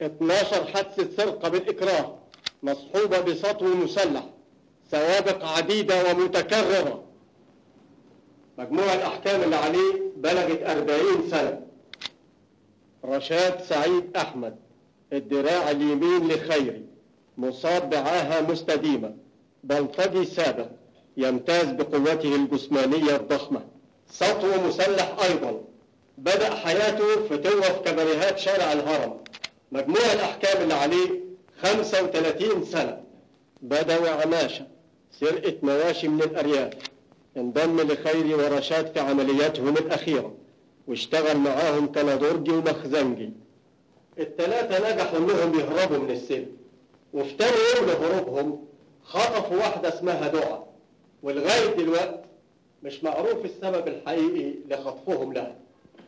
12 حادثة سرقة بالإكراه مصحوبة بسطو مسلح سوابق عديدة ومتكررة مجموع الأحكام اللي عليه بلغت 40 سنة رشاد سعيد أحمد الدراع اليمين لخيري مصاب بعاهة مستديمة بلطجي سابق يمتاز بقوته الجسمانية الضخمة سطو مسلح أيضا بدأ حياته في توة كباريهات شارع الهرم مجموع الأحكام اللي عليه 35 سنة بدوي عماشة سرقة مواشي من الأرياف انضم لخيري ورشاد في عملياتهم الأخيرة واشتغل معاهم كندرجي ومخزنجي التلاتة نجحوا انهم يهربوا من السجن وفي تاني يوم لهروبهم خطفوا واحدة اسمها دعاء ولغاية دلوقتي مش معروف السبب الحقيقي لخطفهم لها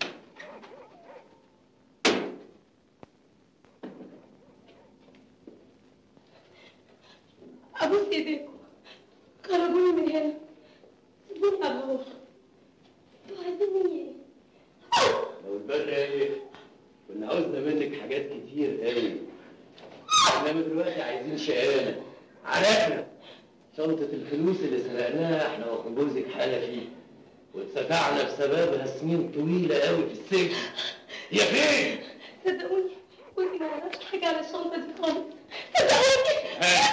ابوس ايديكم خرجوني من هنا سيبوني ابقى اروح انتوا عايزيني ايه؟ لو البر ايه كنا عاوزنا منك حاجات كتير قوي انما دلوقتي عايزين شقانا عرفنا شنطة الفلوس اللي سرقناها احنا وخبوزك حالة فيه واتسفعنا بسببها سنين طويلة قوي في السجن هي فين؟ صدقوني ودي ما يعرفش حاجه عن الشنطه دي خالص صدقوني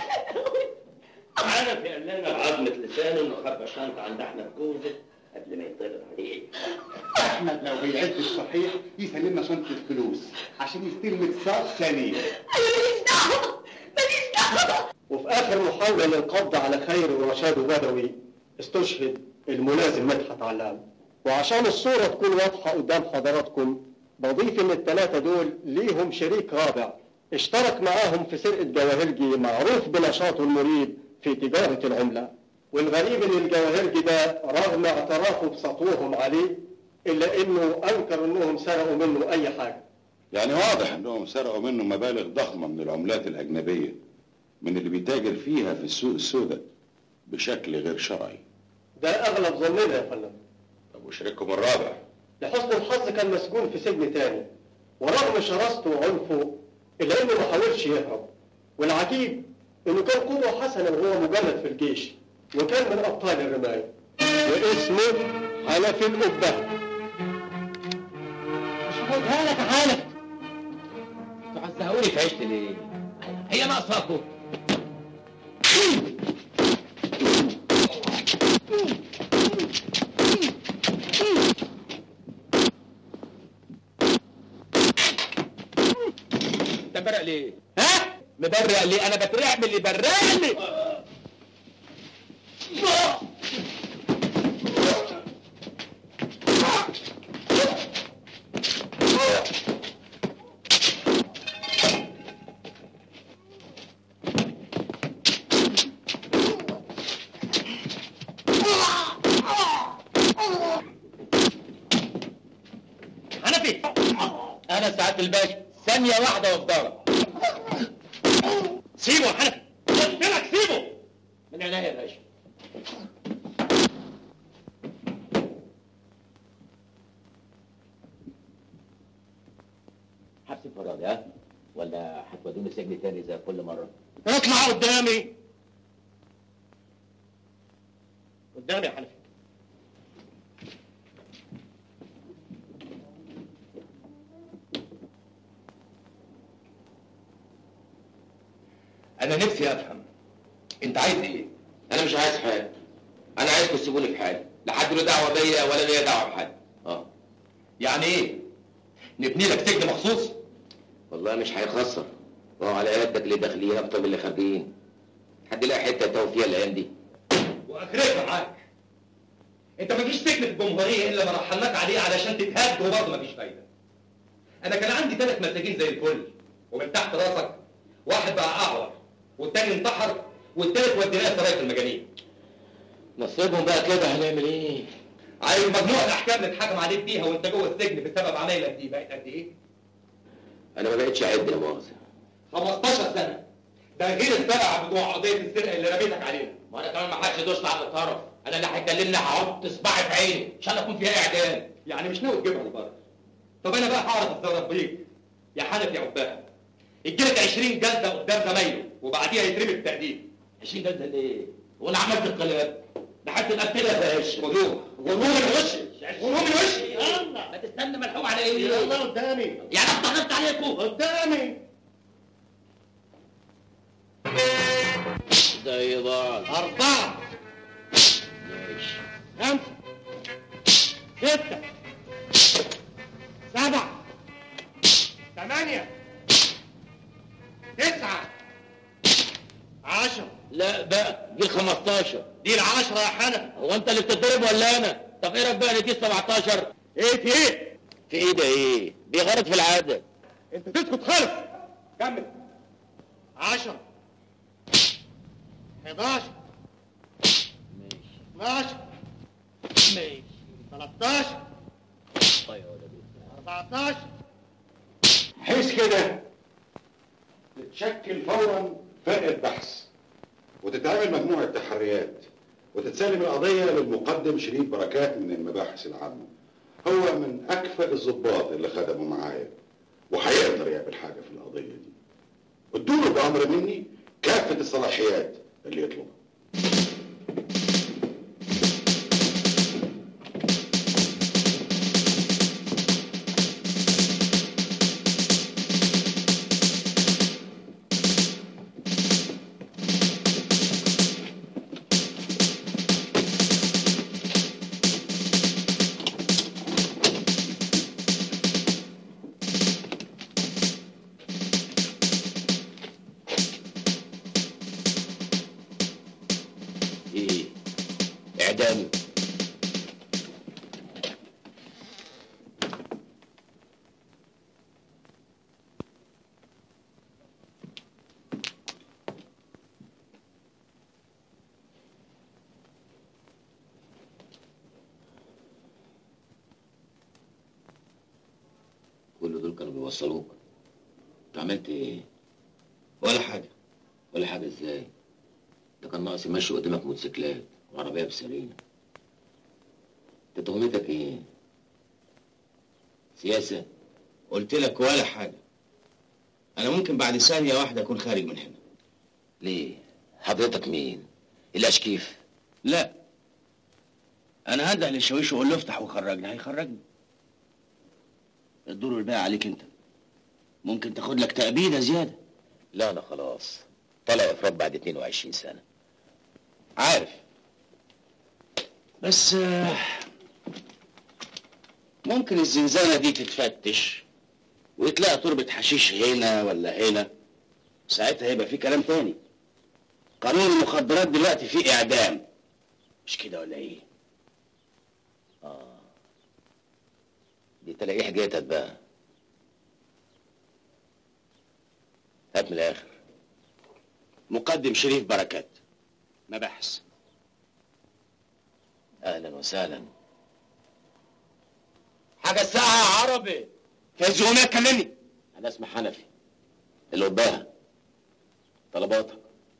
عرف يا لنا بعظمة لسانه انه خبى شنطة عند احمد جوزك قبل ما يطلع عليه احمد لو بيعد الصحيح يسلمنا شنطه الفلوس عشان يستلم اتصال ثانيه ماليش دعوه ماليش دعوه وفي آخر محاولة للقبض على خير ورشاد وبدوي استشهد الملازم مدحت علام وعشان الصورة تكون واضحة قدام حضراتكم بضيف إن الثلاثة دول ليهم شريك رابع اشترك معاهم في سرقة جواهرجي معروف بنشاطه المريب في تجارة العملة والغريب إن الجواهرجي ده رغم اعترافه بسطوهم عليه إلا إنه أنكر إنهم سرقوا منه أي حاجة يعني واضح انهم سرقوا منه مبالغ ضخمه من العملات الاجنبيه من اللي بيتاجر فيها في السوق السوداء بشكل غير شرعي ده أغلب ظننا يا فندم طب وشريككم الرابع لحسن الحظ كان مسجون في سجن تاني ورغم شراسته وعنفه إلا إنه ما حاولش يهرب والعجيب إنه كان قدوة حسنة وهو مجند في الجيش وكان من أبطال الرماية واسمه حنفي القبة مش هاخدها لك يا حنف انتوا هتزهقوني في عيشتي ليه؟ هي ناقصاكم انت مبرق ليه؟ ها؟ مبرق ليه؟ انا بترعب من اللي برق لي حنفي انا سعاده الباشا ثانيه واحده وافضلك سيبه يا حنفي قلت لك سيبه من عينيا يا باشا حبس انفرادي ها ولا هتودوني سجن تاني زي كل مره اطلع قدامي قدامي يا حنفي انا نفسي افهم انت عايز ايه انا مش عايز حاجه انا عايزكم تسيبوني في حالي لا حد له دعوه بيا ولا ليا دعوه بحد اه يعني ايه نبني لك سجن مخصوص والله مش هيخسر وهو على قدك اللي داخلين اكتر من اللي خارجين حد يلاقي حته يتوه فيها الايام دي واخرتها معاك انت مفيش سجن في الجمهوريه الا ما رحلناك عليه علشان تتهد وبرضه مفيش فايده انا كان عندي ثلاث مساجين زي الفل ومن تحت راسك واحد بقى اعور والتاني انتحر والتالت وديناه سرايه المجانين نصيبهم بقى كده هنعمل ايه عايز مجموع الاحكام اللي اتحكم عليك بيها وانت جوه السجن بسبب عمايلك دي بقت قد ايه انا ما بقتش اعد لا مؤاخذه 15 سنه ده غير السبعه بتوع قضيه السرقه اللي رميتك علينا ما انا كمان ما حدش يدوس على الطرف انا اللي هيكلمني هحط صباعي في عيني عشان اكون فيها اعدام يعني مش ناوي تجيبها لبره طب انا بقى هعرف اتصرف بيك يا حنف يا عباها يجيلك 20 جلده قدام زمايله وبعديها يترمي التأديب 20 جلده ليه؟ هو انا عملت انقلاب ده حتى القتله يا باشا خدوه خدوه من وشي خدوه من وشي يلا ما تستنى ملحوق على ايه؟ يلا قدامي يعني اتضغطت عليكم قدامي زي بعض أربعة ماشي خمسة ستة سبعة ثمانية تسعة عشرة لا بقى دي ال 15 دي العشرة يا حنفي هو انت اللي بتتضرب ولا انا؟ طب ايه ربنا دي ال 17 ايه في ايه؟ في ايه ده ايه؟ دي غلط في العاده انت تسكت خالص كمل عشرة 11 ماشي 12 ماشي 13 طيب يا ولد 14 حيث كده تتشكل فورا فرقة بحث وتتعمل مجموعة تحريات وتتسلم القضية للمقدم شريف بركات من المباحث العامة هو من أكفأ الضباط اللي خدموا معايا وهيقدر يعمل حاجة في القضية دي ادوله بأمر مني كافة الصلاحيات اللي يطلبها ايه اعدام كل دول كانوا بيوصلوك انت عملت ايه ولا حاجه ولا حاجه ازاي ده كان ناقص يمشي قدامك موتوسيكلات وعربيه بسرينه انت تهمتك ايه سياسه قلت لك ولا حاجة أنا ممكن بعد ثانية واحدة أكون خارج من هنا ليه حضرتك مين الاشكيف لا أنا هنده للشاويش وأقول له افتح وخرجني هيخرجني الدور الباقي عليك أنت ممكن تاخد لك تأبيدة زيادة لا انا خلاص طالع افراد بعد 22 سنه عارف بس آه، ممكن الزنزانة دي تتفتش ويتلاقى تربة حشيش هنا ولا هنا ساعتها هيبقى في كلام تاني قانون المخدرات دلوقتي فيه إعدام مش كده ولا إيه؟ دي تلاقي حكايتك بقى هات من الاخر مقدم شريف بركات مباحث اهلا وسهلا حاجة الساعة يا عربي فايز يومية كلمني انا اسمي حنفي اللي قباها طلباتك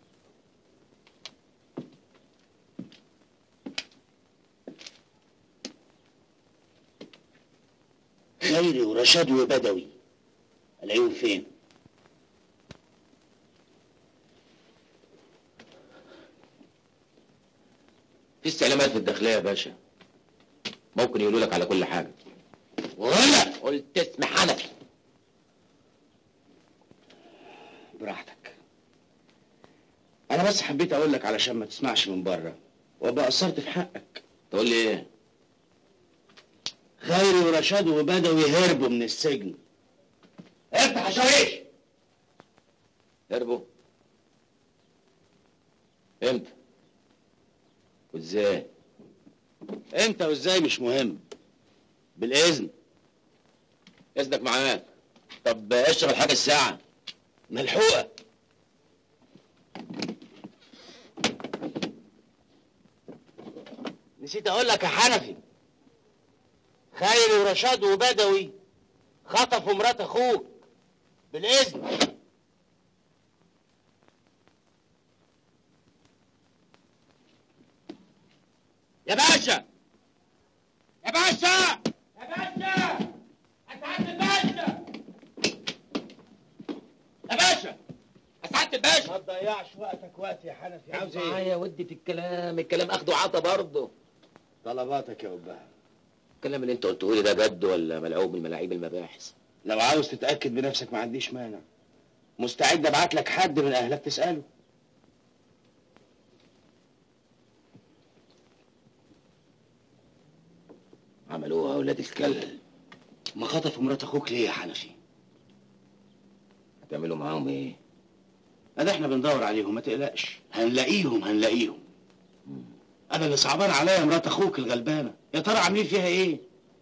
خيري ورشاد وبدوي الاقيهم فين؟ في استعلامات في الداخليه يا باشا ممكن يقولوا لك على كل حاجه ولا قلت اسم حنفي براحتك انا بس حبيت اقول لك علشان ما تسمعش من بره وابقى قصرت في حقك تقول لي ايه خيري ورشاد وبدوي هربوا من السجن افتح يا شاويش هربوا امتى وازاي امتى وازاي مش مهم بالاذن اذنك معاك طب اشرب الحاجه الساعه ملحوقه نسيت اقول لك يا حنفي خيري ورشاد وبدوي خطفوا مرات اخوك بالاذن يا باشا يا باشا يا باشا انت عند الباشا يا ما تضيعش وقتك وقت يا حنفي عاوز ايه؟ معايا ودي في الكلام الكلام اخده عطا برضه طلباتك يا أبها الكلام اللي انت قلته لي ده جد ولا ملعوب من ملاعيب المباحث لو عاوز تتأكد بنفسك ما عنديش مانع مستعد ابعت لك حد من اهلك تسأله عملوها اولاد الكلب ما خطفوا مرات اخوك ليه يا حنفي؟ هتعملوا معاهم ايه ادي احنا بندور عليهم ما تقلقش هنلاقيهم هنلاقيهم انا اللي صعبان عليا مرات اخوك الغلبانه يا ترى عاملين فيها ايه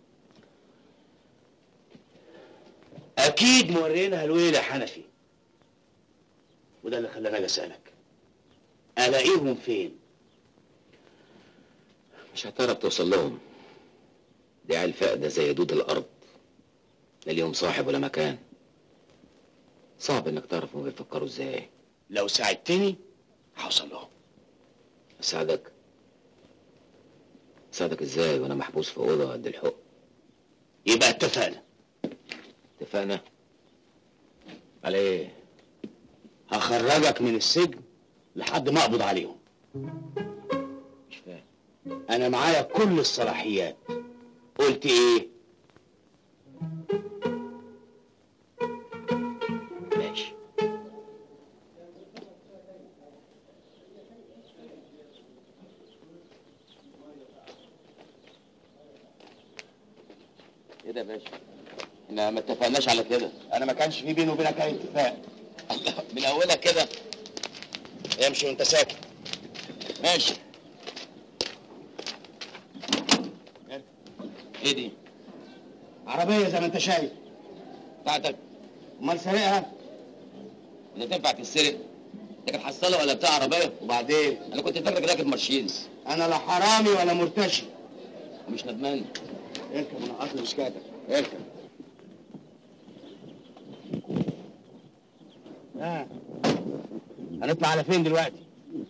اكيد مورينها الويل يا حنفي وده اللي خلاني اجي اسالك الاقيهم فين مش هتعرف توصل لهم دي عيال فاقدة زي دود الأرض لا ليهم صاحب ولا مكان صعب إنك تعرف هم بيفكروا إزاي لو ساعدتني هوصل لهم أساعدك أساعدك إزاي وأنا محبوس في أوضة قد الحق يبقى اتفقنا اتفقنا على إيه؟ هخرجك من السجن لحد ما اقبض عليهم مش فاهم انا معايا كل الصلاحيات قلت ايه ماشي ايه ده يا باشا؟ احنا ما اتفقناش على كده انا ما كانش في بيني وبينك اي اتفاق الله من اولها كده امشي وانت ساكت ماشي ايه دي؟ عربيه زي ما انت شايف بتاعتك امال سارقها اللي تنفع تتسرق انت كانت حصاله ولا بتاع عربيه وبعدين انا كنت فاكرك راكب مرشيدس انا لا حرامي ولا مرتشي ومش ندمان اركب انا قطر مشكاتك اركب ها هنطلع على فين دلوقتي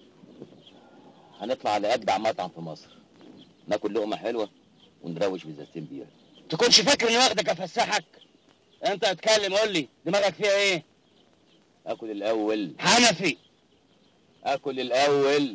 هنطلع على اجدع مطعم في مصر ناكل لقمه حلوه ونروش بزازتين بيها تكونش فاكر اني واخدك افسحك انت اتكلم قول لي دماغك فيها ايه اكل الاول حنفي اكل الاول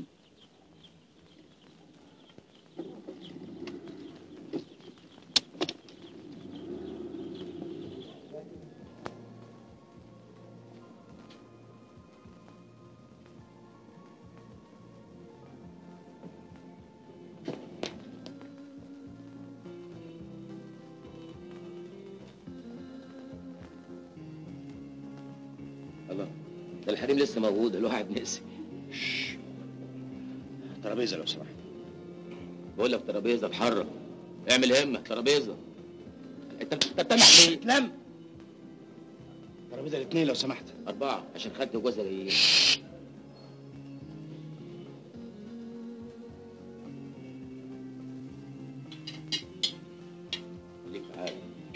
الله ده الحريم لسه موجود الواحد نسي ترابيزه لو سمحت بقول لك ترابيزه اتحرك اعمل همه ترابيزه انت انت بتعمل ليه؟ تلم ترابيزه الاثنين لو سمحت اربعه عشان خدت جوزها جايين خليك معايا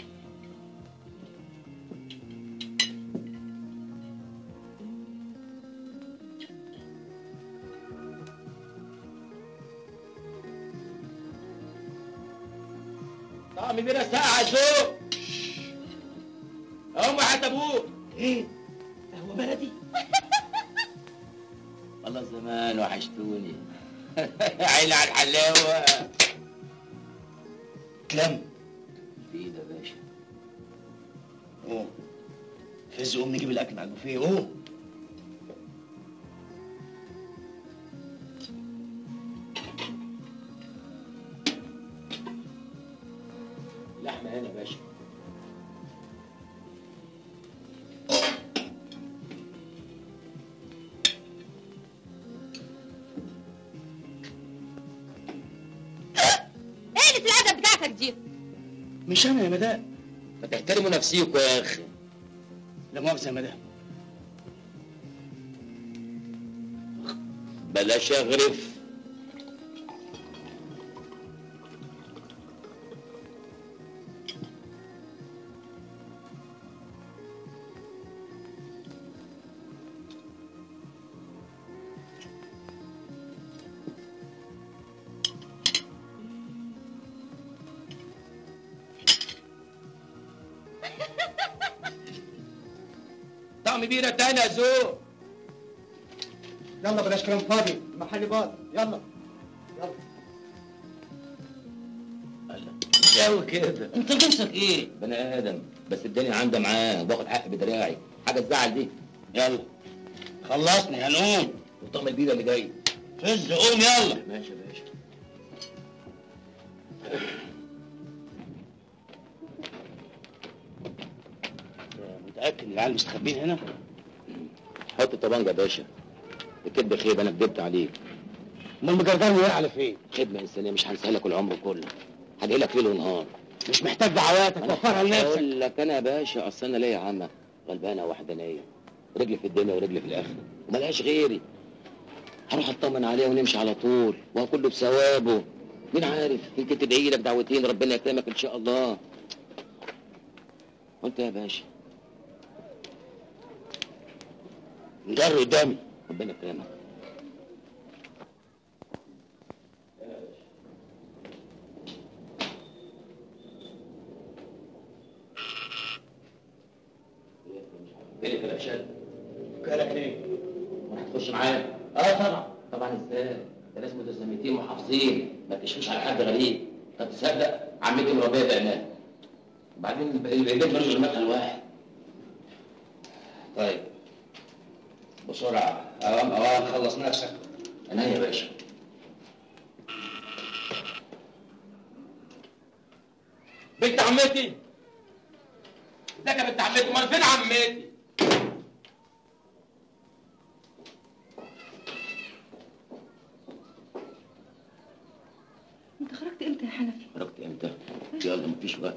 طعم بيرة ساقعة ذوق هم حتى ابوك ايه قهوه بلدي والله زمان وحشتوني عيني على الحلاوة تلم في ايه ده يا باشا قوم فز قوم نجيب الاكل على البوفيه قوم اللحمة هنا يا باشا ايه اللي الادب بتاعتك دي مش انا يا مدام ما تحترموا نفسيكوا يا اخي لا مؤاخذه يا مدام بلاش اغرف طعم بيرة تاني يا زو يلا بلاش كلام فاضي المحل باظ يلا يلا قوي كده انت جنسك ايه؟ بني ادم بس الدنيا عندها معاه باخد حقي بدراعي حاجه تزعل دي يلا خلصني هنقوم وطقم البيضه اللي جاي فز قوم يلا ماشي يا باشا متأكد ان العيال مستخبين هنا؟ حط الطبنجه يا باشا الكدب خيب انا كدبت عليك امال مجردان وقع على فين؟ خدمه انسانيه مش هنساها لك العمر كله هدعي لك ليل ونهار مش محتاج دعواتك وفرها لنفسك اقول لك انا يا باشا اصل انا ليا عمه غلبانه وحدانيه رجلي في الدنيا ورجلي في الاخره وملهاش غيري هروح اطمن عليها ونمشي على طول وهو كله بثوابه مين عارف يمكن تدعي لك دعوتين ربنا يكرمك ان شاء الله وانت يا باشا نجر قدامي ربنا يكرمك فين الكلبشات؟ كلك ليه؟ هتخش معايا؟ اه طبعا طبعا ازاي؟ ده ناس متزمتين محافظين ما تشفيش على حد غريب طب تصدق عمتي مربيه بعناه وبعدين البيت ملوش غير مدخل واحد طيب بسرعه اوام اوام خلص نفسك انا يا باشا بنت عمتي ازيك يا بنت عمتي امال فين عمتي انت خرجت امتى يا حنفي؟ خرجت امتى يلا مفيش وقت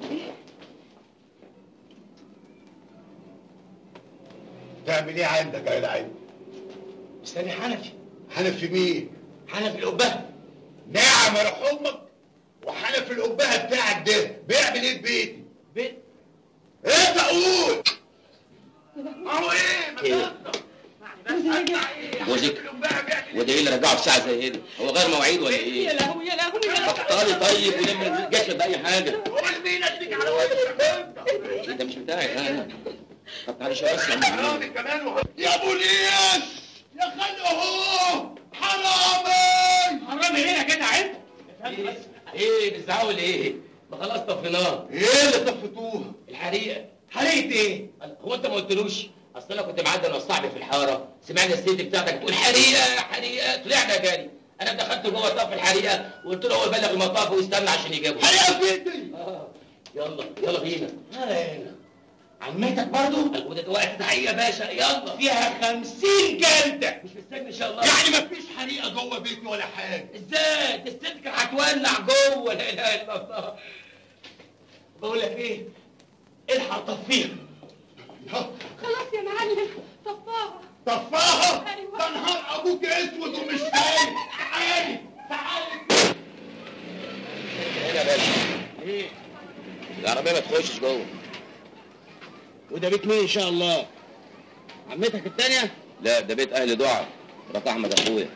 تعمل ايه عندك يا لعيب؟ استني حنفي حنفي مين؟ حنفي القبه نعم يا امك وحنفي القبهه بتاعك ده بيعمل ايه في بيتي؟ بيت انت قول اهو ايه ما إيه؟ تصدق جوزك وده ايه اللي رجعه في ساعه زي كده هو غير مواعيد ولا ايه لهوي يا لهوي يا بطلي طيب ولم الجيش باي حاجه قول مين اديك على وشك ده مش بتاعي انا طب تعالى شويه بس يا عم راجل كمان وح- يا ابو الياس يا خالي اهو حرامي حرامي هنا كده عيب ايه ايه بتزعقوا ليه ما خلاص طفيناه ايه اللي طفتوها؟ الحريقه حريقة ايه؟ هو انت ما قلتلوش اصل انا كنت معدي انا وصاحبي في الحاره سمعنا الست بتاعتك بتقول حريقه حريقه طلعنا جري انا دخلت جوه طاف الحريقه وقلت له هو يبلغ المطاف ويستنى عشان يجيبه حريقه في ايدي آه. يلا يلا بينا هنا عمتك برضو؟ وده وقت تحيه يا باشا يلا فيها خمسين جلدة مش في السجن ان شاء الله يعني مفيش حريقه جوه بيتي ولا حاجه ازاي ده الست كانت هتولع جوه لا اله الا الله بقول لك ايه؟ الحق طفيها خلاص يا معلم طفاها طفاها أيوة. ده نهار ابوك اسود ومش فاهم تعالي تعالي هنا يا باشا ايه؟ العربيه ما تخشش جوه وده بيت مين ان شاء الله؟ عمتك التانية؟ لا ده بيت اهل دعاء مرات احمد اخويا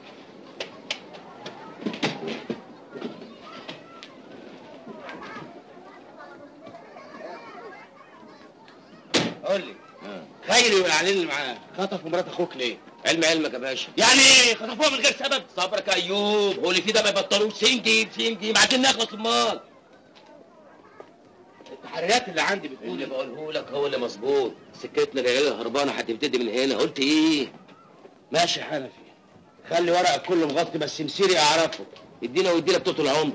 قول لي آه. خيري والعليل اللي معاه خطفوا مرات اخوك ليه؟ علم علمك يا باشا يعني ايه؟ خطفوها من غير سبب؟ صبرك يا ايوب هو اللي فيه ده ما يبطلوش سنجي سنجي ما عايزين نخلص المال التحريات اللي عندي اللي بتقول بقوله لك هو اللي مظبوط سكتنا العيال الهربانه هتبتدي من هنا قلت ايه ماشي حنفي خلي ورقك كله مغطي بس مسيري اعرفه ادينا وادينا بتوع العمر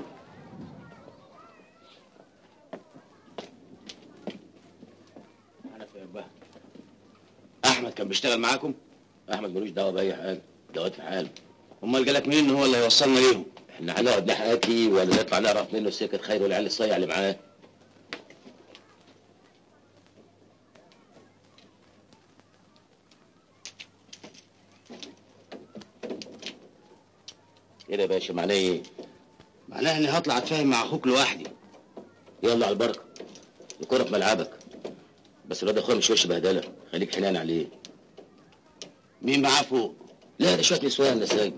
حنفي يا بابا احمد كان بيشتغل معاكم؟ احمد ملوش دعوه باي حاجه ده واد في حاله امال جالك مين ان هو اللي هيوصلنا ليهم؟ احنا هنقعد نحكي ولا نطلع نعرف منه السكه خير والعيال الصيع اللي معاه كده يا باشا معناه ايه؟ معناها اني هطلع اتفاهم مع اخوك لوحدي يلا على البركه الكوره في ملعبك بس الواد اخويا مش وش بهدله خليك حنان عليه مين معاه فوق؟ لا ده شويه نسوان ده سايبه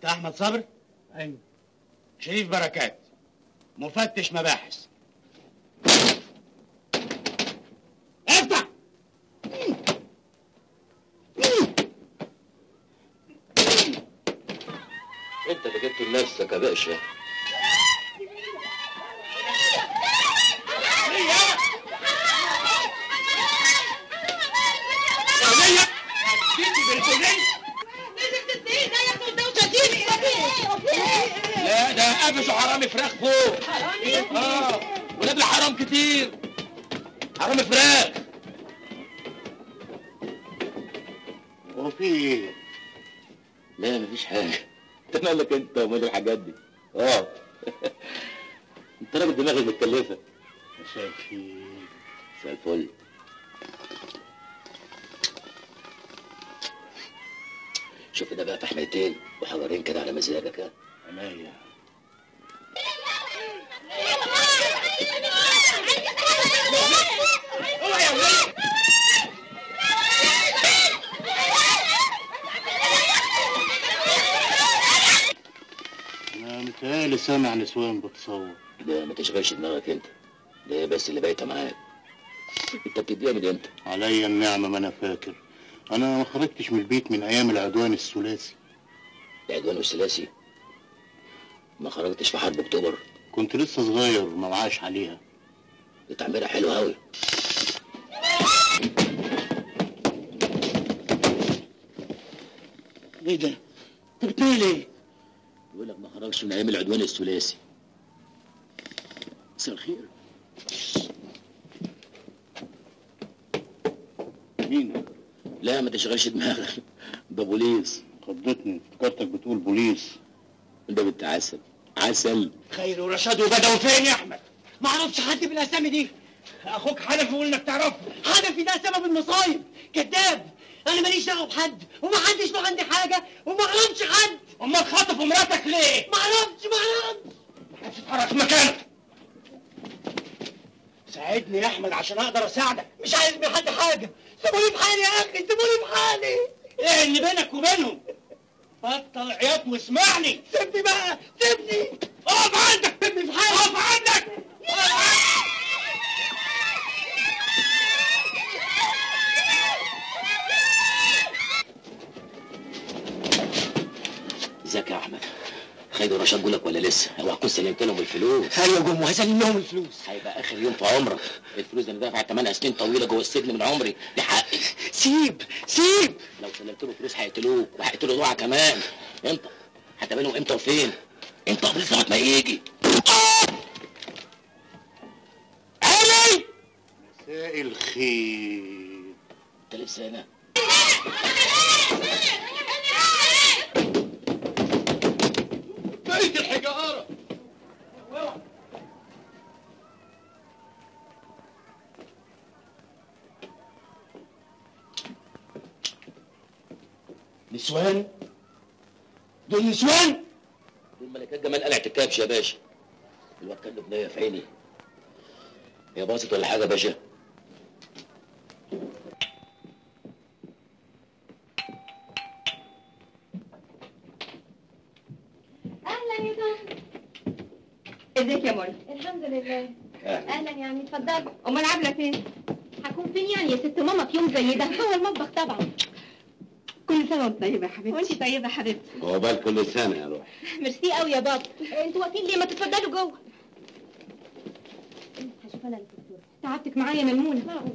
انت احمد صبري ايوه شريف بركات مفتش مباحث افتح انت اللي جبته لنفسك يا باشا لا ده قفشوا حرامي فراخ فوق اه ولاد الحرام كتير حرامي فراخ هو في ايه؟ لا مفيش حاجة انت مالك انت ومال الحاجات دي اه انت راجل دماغك متكلفة مساء الخير مساء الفل شوف ده بقى فحميتين وحجرين كده على مزاجك ها عينيا انا متهيألي سامع نسوان بتصور ده ما تشغلش دماغك انت ده هي بس اللي بايته معاك انت بتديها من امتى؟ عليا النعمة ما انا فاكر انا ما خرجتش من البيت من ايام العدوان الثلاثي العدوان والثلاثي ما خرجتش في حرب اكتوبر كنت لسه صغير ما معاش عليها دي تعميرها حلو قوي ايه ده؟ انت بتنام ليه؟ بيقول لك ما خرجش من ايام العدوان الثلاثي مساء الخير مين؟ لا ما تشغلش دماغك ده بوليس خضتني افتكرتك بتقول بوليس ده بنت عسل عسل خير ورشاد وبدوي فين يا احمد؟ ما اعرفش حد بالاسامي دي اخوك حنفي وانك تعرفه حنفي ده سبب المصايب كذاب انا ماليش دعوه بحد وما حدش له عندي حاجه وما اعرفش حد امال خاطف مراتك ليه؟ ما اعرفش ما اعرفش ما حدش يتحرك في مكانك ساعدني يا احمد عشان اقدر اساعدك مش عايز من حد حاجه سيبوني في حالي يا اخي سيبوني في حالي ايه اللي بينك وبينهم؟ بطل عياط واسمعني سيبني بقى سيبني اقف عندك سيبني في حالي اقف عندك ازيك يا احمد خير ورشاد لك ولا لسه اوعى تكون سلمت لهم الفلوس ايوه يا جم هسلم لهم الفلوس هيبقى اخر يوم في عمرك الفلوس دي انا دافع 8 سنين طويله جوه السجن من عمري دي حقي سيب سيب لو سلمت له فلوس هيقتلوك وهيقتلوا ضوعه كمان انت هتقابلهم امتى وفين انت قبل لغايه ما يجي علي مساء الخير انت لسه هنا بيت الحجاره نسوان دول نسوان دول ملكات جمال قلعة الكبش يا باشا الواد كان له بنيه في عيني هي باظت ولا حاجه يا باشا اهلا يا طه ازيك يا مولى الحمد لله اهلا يا عمي اتفضلي امال عامله فين هكون فين يعني يا ست ماما في يوم زي ده هو المطبخ طبعا كل سنه وانت طيبه يا حبيبتي وانت طيبه يا حبيبتي عقبال كل سنه يا روح ميرسي قوي يا بابا انتوا واقفين ليه ما تتفضلوا جوه هشوف انا الدكتور تعبتك معايا يا ميمونه معقوله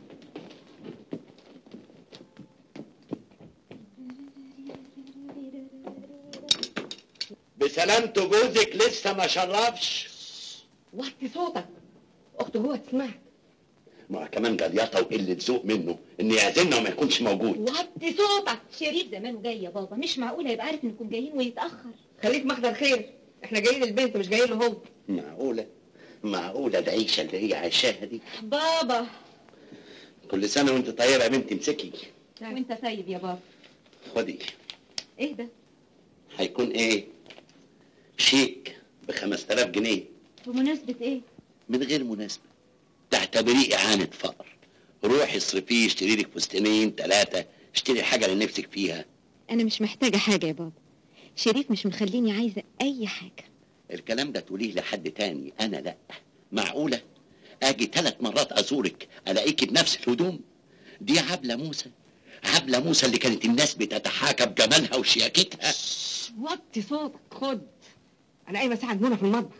بسلامته جوزك لسه ما شرفش وطي صوتك اخته جوه تسمعك ما كمان جليطه وقله ذوق منه ان يعزمنا وما يكونش موجود وطي صوتك شريف زمانه جاي يا بابا مش معقول هيبقى عارف انكم جايين ويتاخر خليك محضر خير احنا جايين البنت مش جايين له هو معقوله معقوله العيشه اللي هي عايشاها دي بابا كل سنه وانت طيبه يا بنتي امسكي وانت طيب يا بابا خدي ايه ده هيكون ايه شيك ب 5000 جنيه بمناسبه ايه من غير مناسبه تعتبريه اعانه فقر روحي اصرفيه اشتري لك فستانين ثلاثه اشتري حاجه اللي نفسك فيها انا مش محتاجه حاجه يا بابا شريف مش مخليني عايزة أي حاجة الكلام ده تقوليه لحد تاني انا لا معقوله اجي ثلاث مرات ازورك الاقيكي بنفس الهدوم دي عبله موسى عبله موسى اللي كانت الناس بتتحاكى بجمالها وشياكتها وطي صوتك خد انا قايمه اساعد منى في المطبخ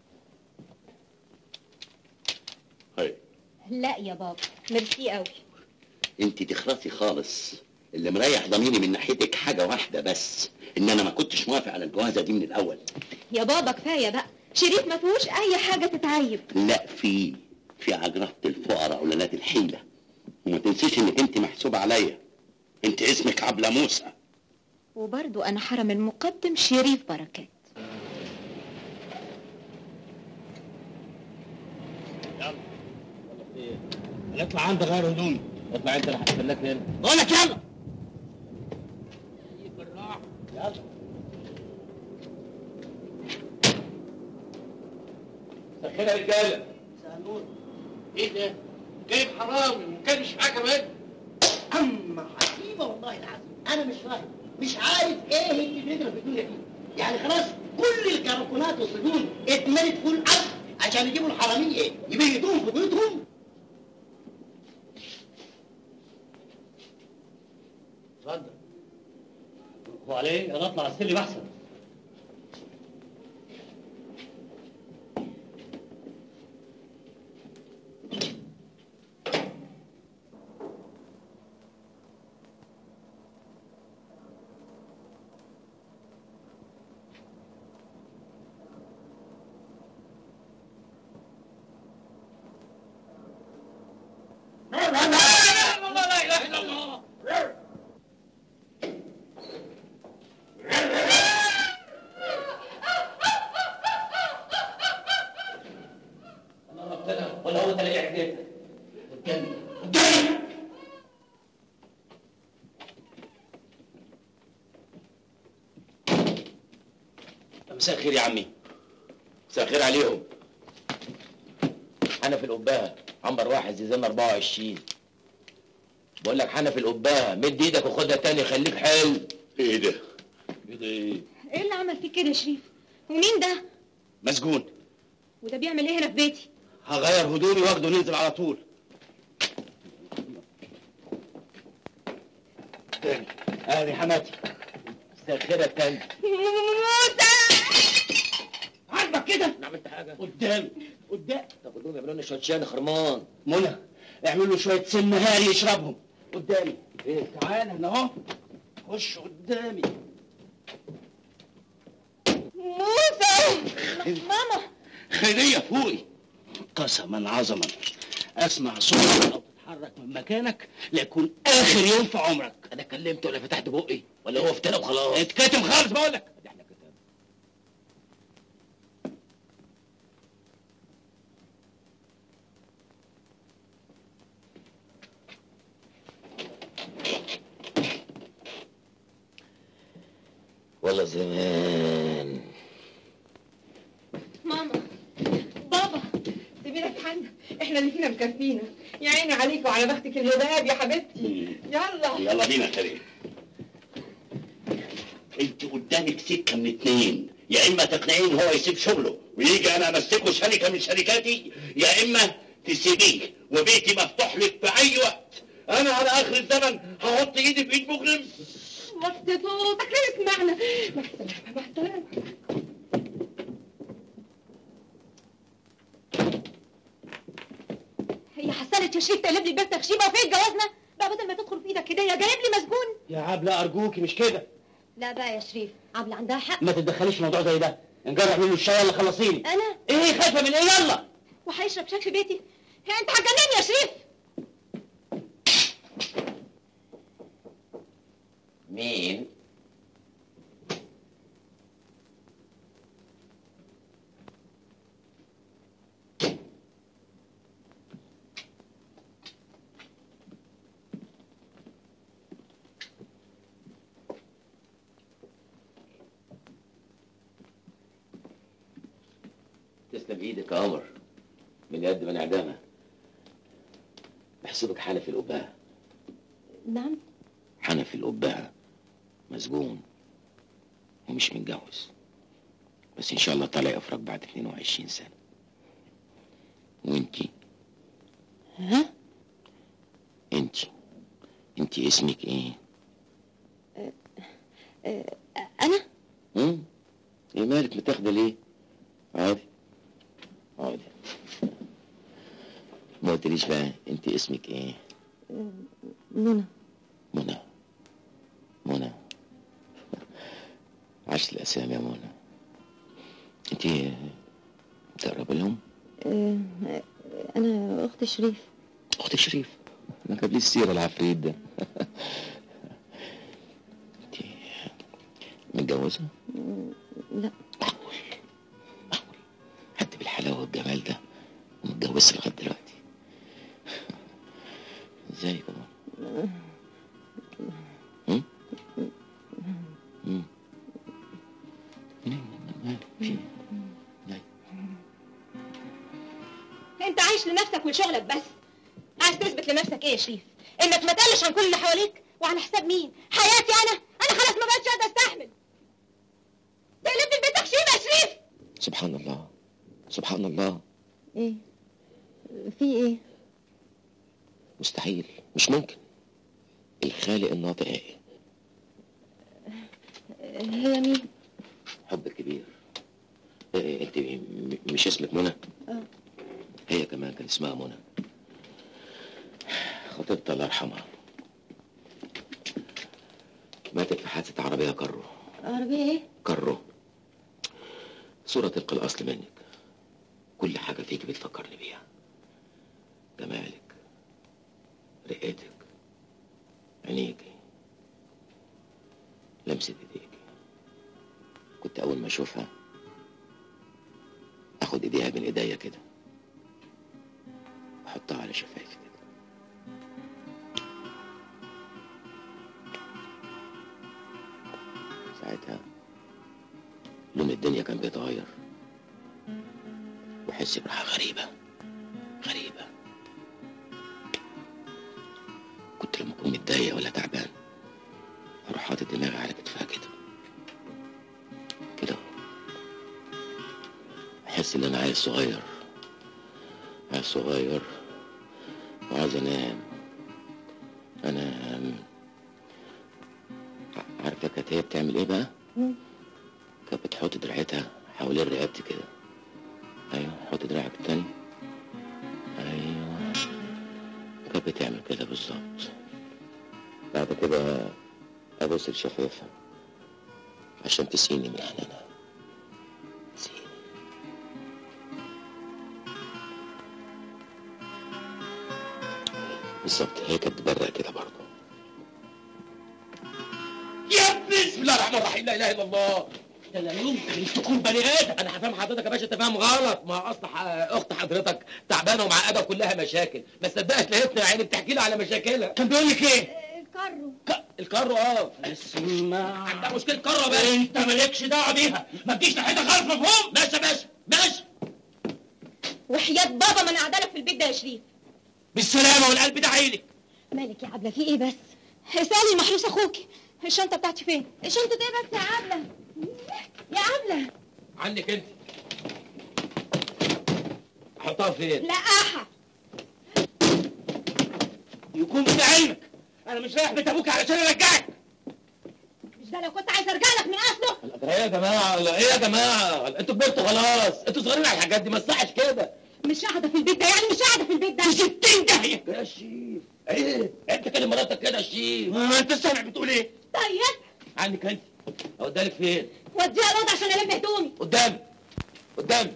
هاي لا يا بابا ميرسي قوي انت تخرسي خالص اللي مريح ضميري من ناحيتك حاجه واحده بس ان انا ما كنتش موافق على الجوازه دي من الاول يا بابا كفاية بقى شريف ما فيهوش أي حاجة تتعيب لا في في عجرفة الفقراء ولاد الحيلة وما تنسيش انك انت محسوبة عليا انت اسمك عبلة موسى وبرضو أنا حرم المقدم شريف بركات اطلع عند غير هدومي اطلع انت اللي هستناك هنا بقول لك يلا سخنها يا رجاله ايه ده؟ جايب حرامي ومكانش معاه كمان اما عجيبه والله العظيم انا مش فاهم مش عارف ايه اللي بيجرى في الدنيا دي يعني خلاص كل الكركونات والسجون اتملت فول عرض عشان يجيبوا الحراميه يبيتوهم في بيوتهم اتفضل وعليه انا اطلع السلم احسن ولا هو تلاقي حكايتك قدامي مساء الخير يا عمي مساء الخير عليهم انا في القباها عنبر واحد زيزان 24 بقول لك حنا في القباها مد ايدك وخدها تاني خليك حلو ايه ده؟ ايه ده ايه إيه اللي عمل فيك كده يا شريف ومين ده مسجون وده بيعمل إيه هنا في بيتي هغير هدومي واخده ننزل على طول تاني ادي حماتي مساء الخير يا تاني عاجبك كده؟ انا عملت حاجه قدامي قدام طب قدوم يعملوا لنا شويه شاي خرمان منى اعمل له شويه سم هاري يشربهم قدامي ايه تعالى هنا اهو خش قدامي موسى ماما خيرية فوقي قسما عظما اسمع صوتك او تتحرك من مكانك ليكون اخر يوم في عمرك انا كلمته ولا فتحت بقي ولا هو افترى وخلاص اتكتم خالص بقول لك احنا كتاب والله زمان ماما بابا سيبينا في حالنا احنا اللي فينا مكفينا يا عيني عليك وعلى بختك الهباب يا حبيبتي يلا يلا بينا كريم انت قدامك سكه من اتنين يا اما تقنعيه ان هو يسيب شغله ويجي انا امسكه شركه من شركاتي يا اما تسيبيه وبيتي مفتوح لك في اي وقت انا على اخر الزمن هحط ايدي في ايد مجرم وطي صوتك لا يسمعنا مع السلامه مع السلامه هي حصلت يا شريف تقلب لي البيت تخشيبه وفين جوازنا بقى بدل ما تدخل في ايدك كده يا جايب لي مسجون يا عبلة ارجوكي مش كده لا بقى يا شريف عبلة عندها حق ما تتدخليش في موضوع زي ده نجرب منه الشاي يلا خلصيني انا ايه خايفه من ايه يلا وهيشرب شاي في بيتي هي انت هتجنني يا شريف مين تسلم ايدك يا قمر من يد من اعدامها بحسبك حنفي القباء نعم حنفي القباء مسجون ومش متجوز بس ان شاء الله طالع افرج بعد 22 سنه وانتي ها انتي انتي اسمك ايه انا هم؟ ايه مالك متاخده ليه عادي عادي ما قلتليش بقى انت اسمك ايه منى منى منى عشت الاسامي يا منى انت تقرب لهم آه، انا اخت شريف اخت شريف ما جاب لي السيره العفريت ده انت متجوزه لا معقول معقول حد بالحلاوه والجمال ده متجوز لغايه دلوقتي ازاي يا كمان هم؟ هم؟ في انت عايش لنفسك ولشغلك بس عايز تثبت لنفسك ايه يا شريف انك ما تقلش عن كل اللي حواليك وعلى حساب مين حياتي انا انا خلاص ما بقتش قادره استحمل تقلبني البيت تخشيم يا شريف سبحان الله سبحان الله ايه في ايه مستحيل مش ممكن الخالق الناطق ايه هي مين حب كبير إيه انت م- مش اسمك منى اه هي كمان كان اسمها منى خطيبتها الله يرحمها ماتت في حادثة عربية كرو عربيه ايه كرو صورة تلقى الأصل منك كل حاجة فيك بتفكرني بيها جمالك رقتك عينيكي لمسة ايديكي كنت أول ما أشوفها أخد إيديها بين إيديا كده وأحطها على شفايفي كده ساعتها لون الدنيا كان بيتغير وأحس براحة غريبة غريبة كنت لما أكون متضايق ولا تعبان أروح حاطط دماغي على كتفها كده كده أحس إن أنا عيل صغير عيل صغير وعايز أنام أنام ع- عارفة كانت هي بتعمل إيه بقى؟ مم. كانت بتحط دراعتها حوالين رقبتي كده أيوه حط دراعك التاني أيوه كانت بتعمل كده بالظبط بعد كده أبوس الشفافة عشان تسقيني من حنانها تسقيني بالظبط هي كانت بتبرق كده برضه يا ابني بسم الله الرحمن الرحيم لا اله الا الله ده لا يمكن تكون بني ادم انا هفهم حضرتك يا باشا انت فاهم غلط ما اصل ح- اخت حضرتك تعبانه ومعقده وكلها مشاكل ما صدقت لقيتنا يا عيني بتحكي لي على مشاكلها كان بيقول لك ايه الكرو ك- الكرو اه اسمع عندها مشكله كرو بس انت مالكش دعوه بيها ما تجيش ناحيتها خالص مفهوم ماشي يا باشا ماشي وحياة بابا ما انا قاعده لك في البيت ده يا شريف بالسلامه والقلب ده عينك مالك يا عبله في ايه بس اسالي المحروس اخوكي الشنطه بتاعتي فين الشنطه ايه بس يا عبله يا عبله عنك انت حطها فين لقاحه يكون في علمك انا مش رايح بيت ابوك علشان ارجعك مش ده لو كنت عايز ارجع لك من اصله ايه يا جماعه ولا ايه يا جماعه انتوا كبرتوا خلاص انتوا صغيرين على الحاجات دي ما تصحش كده مش قاعده في البيت ده يعني مش قاعده في البيت ده ستين داهيه يا شيف ايه انت كلم مراتك كده يا شيف ما انت سامع بتقول ايه طيب عنك انت اودالك فين وديها الاوضه عشان الم هدومي قدامي قدامي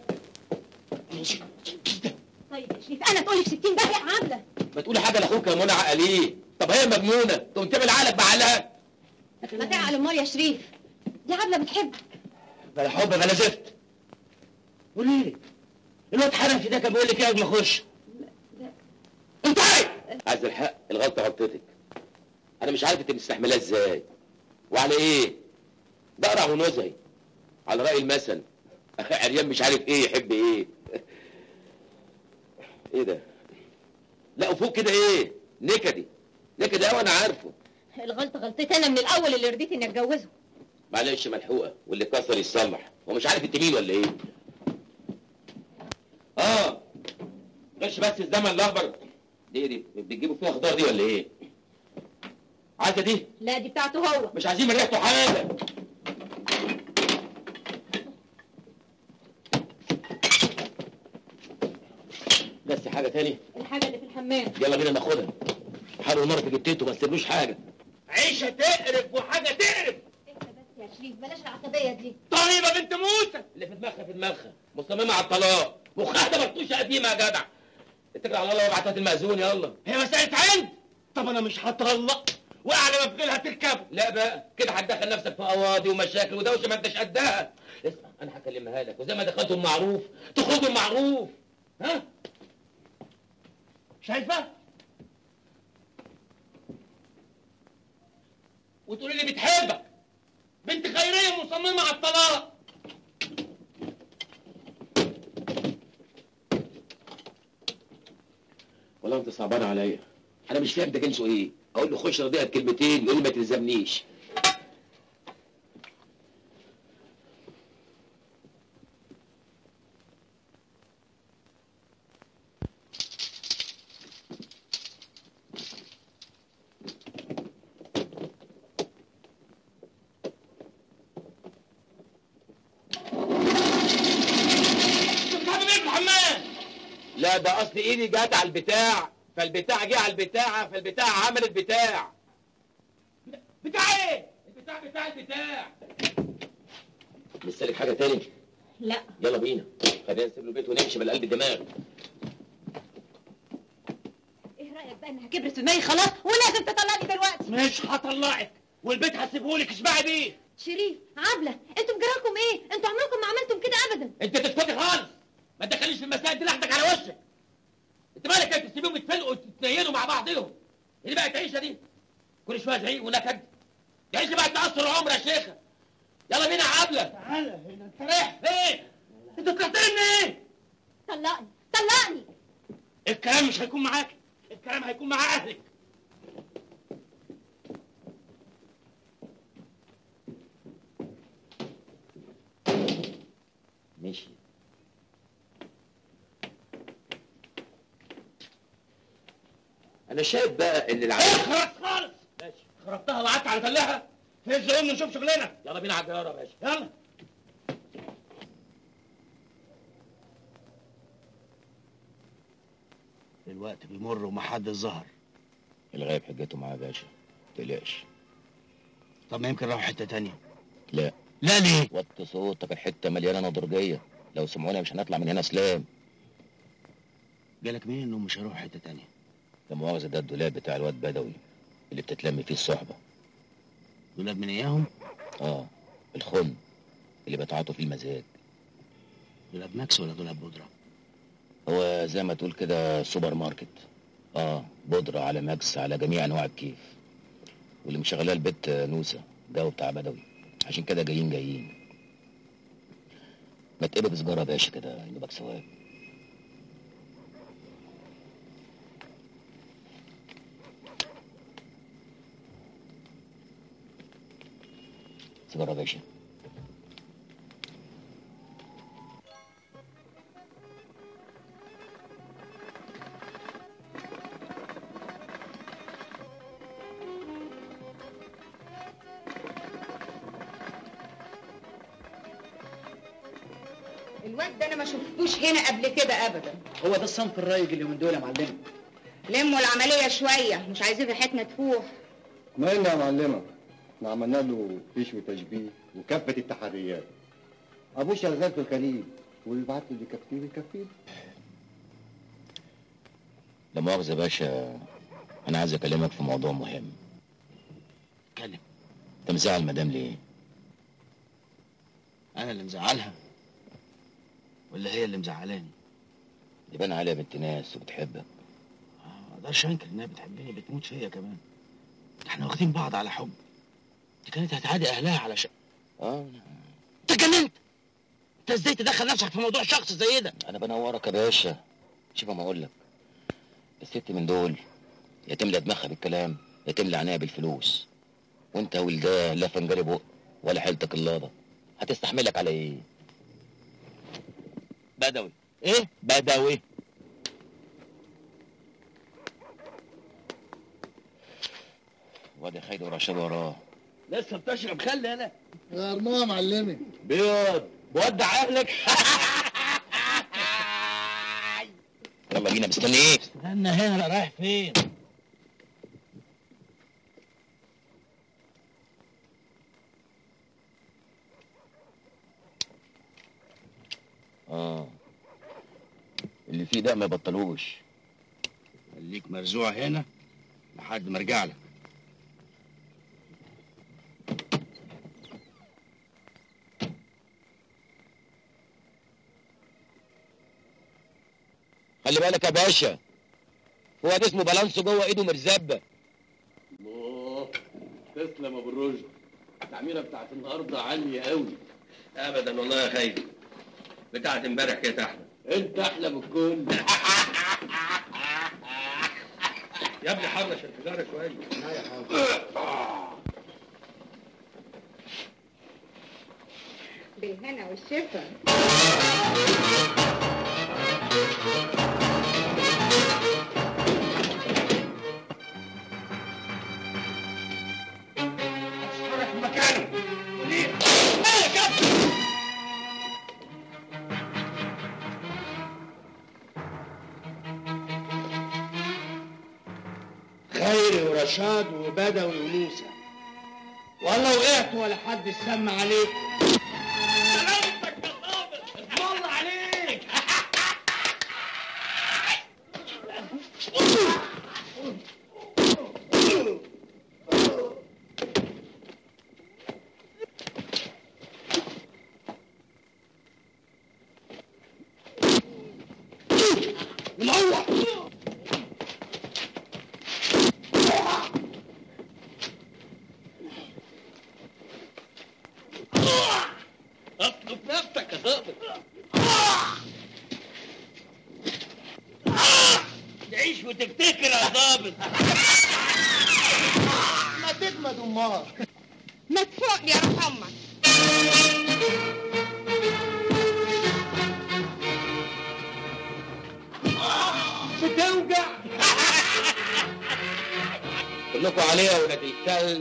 طيب يا شريف انا تقولي في 60 داهيه يا عبله ما تقولي حاجه لاخوك يا منى عقليه طب هي مجنونه تقوم تعمل عقلك بعقلها ما تعقل امال يا شريف دي عبله بتحبك بلا حب بلا زفت وليه الواد حنفي ده كان بيقول لك ايه قبل ما اخش انت عايز عايز الحق الغلطه غلطتك انا مش عارف انت مستحملها ازاي وعلى ايه بقرع ونزهي على راي المثل عريان مش عارف ايه يحب ايه ايه ده لا وفوق كده ايه نكدي نكدي قوي انا عارفه الغلطه غلطتي انا من الاول اللي رضيت اني اتجوزه معلش ملحوقه واللي كسر يصلح هو مش عارف انت مين ولا ايه اه غش بس الزمن الاخضر دي دي بتجيبوا فيها خضار دي ولا ايه عايزه دي لا دي بتاعته هو مش عايزين من ريحته حاجه بس حاجه تاني الحاجة اللي في الحمام يلا بينا ناخدها حاول مرة في جبتته ما تسيبلوش حاجه عيشه تقرف وحاجه تقرف انت بس يا شريف بلاش العصبية دي طيبه بنت موسى اللي في دماغها في دماغها مصممه على الطلاق مخها ده مرطوشه قديمه يا جدع اتكل على الله وابعت هات المأذون يلا هي مساله عند طب انا مش هطلق واعلى ما في غيرها تركبه لا بقى كده هتدخل نفسك في قواضي ومشاكل ودوشه ما انتش قدها اسمع انا هكلمها لك وزي ما دخلتوا المعروف تخرجوا المعروف ها شايفه وتقولي لي بتحبك بنت خيريه مصممه على الطلاق والله انت صعبان عليا انا مش فاهم ده جنسه ايه اقول له خش رضيها بكلمتين يقول لي ما تلزمنيش انت بتعمل ايه في الحمام لا ده اصل ايدي جت على البتاع فالبتاع جه على البتاع فالبتاع عملت بتاع بتاع ايه البتاع بتاع البتاع لسه لك حاجه تاني لا يلا بينا خلينا نسيب له البيت ونمشي بالقلب الدماغ ايه رأيك بقى انها كبرت في دماغي خلاص ولازم تطلعني دلوقتي مش هطلعك والبيت هسيبهولك اشبعي بيه شريف عبلة انتوا بجراكم ايه انتوا عمركم ما عملتم كده ابدا انت تسكتي خالص ما تدخليش في المسائل دي لوحدك على وشك انت مالك انت تسيبيهم يتفلقوا وتتنيلوا مع بعضهم ايه بقى العيشه دي كل شويه زعيق ونكد دي عيشه بقى تاثر العمر يا شيخه يلا بينا يا عبله تعالى هنا انت رايح فين انت طلعت لي منين طلقني طلقني الكلام مش هيكون معاك الكلام هيكون مع اهلك ماشي انا شايف بقى ان العيال خلاص خالص ماشي خربتها وقعدت على تلها هز قوم نشوف شغلنا يلا بينا على الجياره يا باشا يلا الوقت بيمر ومحدش ظهر الغايب حجته معاه يا باشا تقلقش طب ما يمكن راحوا حته تانية لا لا ليه وطي صوتك الحته مليانه نضرجيه لو سمعونا مش هنطلع من هنا سلام جالك مين انهم مش هيروحوا حته تانية لا مؤاخذه ده الدولاب بتاع الواد بدوي اللي بتتلم فيه الصحبه دولاب من اياهم اه الخن اللي بتعاطوا فيه المزاج دولاب ماكس ولا دولاب بودره هو زي ما تقول كده سوبر ماركت اه بودرة على ماكس على جميع انواع الكيف واللي مشغلاه البت نوسة جو بتاع بدوي عشان كده جايين جايين ما تقلب سجارة يا باشا كده يجيبك ثواب سيجارة يا باشا الواد ده انا ما شفتوش هنا قبل كده ابدا هو ده الصنف الرايج اليومين دول يا معلم لموا العمليه شويه مش عايزين ريحتنا تفوح ما إلنا يا معلمة احنا عملنا له فيش وتشبيه وكافة التحريات أبوه شغال في الخليج ويبعت له اللي يكفيه يكفيه لا مؤاخذة يا باشا أنا عايز أكلمك في موضوع مهم اتكلم أنت مزعل مدام ليه؟ انا اللي مزعلها ولا هي اللي مزعلاني يبان عليها بنت ناس وبتحبك ما اقدرش انكر انها بتحبني بتموت فيا كمان ده احنا واخدين بعض على حب دي كانت هتعادي اهلها على شق اه انت اتجننت انت ازاي تدخل نفسك في موضوع شخص زي ده أنا بنورك يا باشا شوف ما أقول لك الست من دول يا تملى دماغها بالكلام يا تملى عينيها بالفلوس وأنت ولداه لا فنجان بق ولا حيلتك اللابة هتستحملك على ايه بدوي ايه بدوي وادي خالد ورشاد وراه لسه بتشرب خل انا غرموها معلمي بيض بودع اهلك يلا بينا مستني ايه استنى هنا رايح فين اه اللي فيه ده ما يبطلوش خليك مرزوع هنا لحد ما ارجع لك خلي بالك يا باشا هو ده اسمه بالانسو جوه ايده مرزبه الله تسلم يا ابو الرشد التعميره بتاعت النهارده عاليه قوي ابدا والله يا خايف بتاعت امبارح كانت احلى انت احلى من الكل يا ابني حرش الحجاره شويه بالهنا والشفا اتحرك من مكانه ليه؟ مالك يا ابني؟ خيري ورشاد وبدوي وموسى والله وقعت ولا حد سمع عليك سلامتك يا ظابط اسم الله عليك منور اطلب نفسك يا ظابط تعيش وتفتكر يا ظابط ما تجمد امال ما تفوق يا روح امك بتوجع كلكم عليها يا ولاد الكلب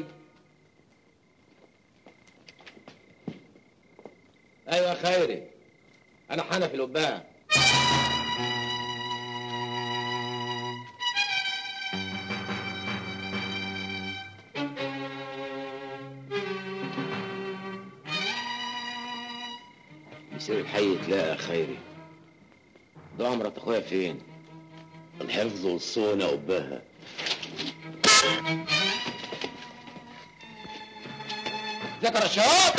ايوه يا خيري انا حنفي القبان يصير الحي تلاقى يا خيري ضاع مرات اخويا فين الحفظ والصون يا قباها ذكر الشباب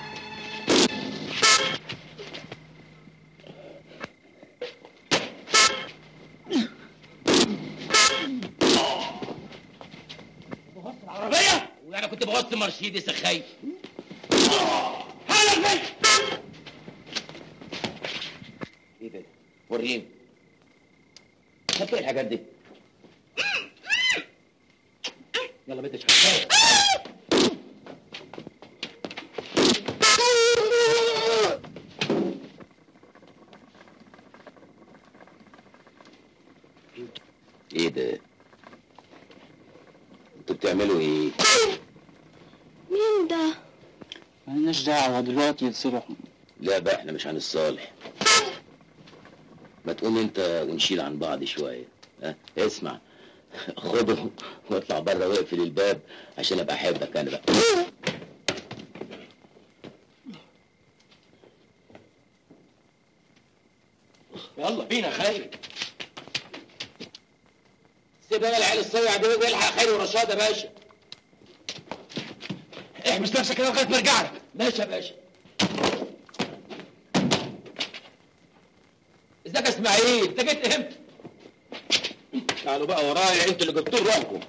العربية وانا كنت بغص مرسيدس يا خايف هلا البيت ايه ده وريني خدت ايه الحاجات دي يلا بيت اشحن ايه ده انتوا بتعملوا ايه مين ده؟ مالناش دعوة دلوقتي يتصلحوا لا بقى احنا مش هنصالح ما تقوم انت ونشيل عن بعض شويه ها اسمع خده واطلع بره واقفل الباب عشان ابقى احبك انا بقى يلا بينا خير سيب انا العيال الصيع دي والحق خير ورشاد يا باشا احبس نفسك كده لغايه ما ارجع لك ماشي يا باشا ازيك يا اسماعيل انت جيت امتى تعالوا بقى ورايا انتوا اللي جبتوا روحكم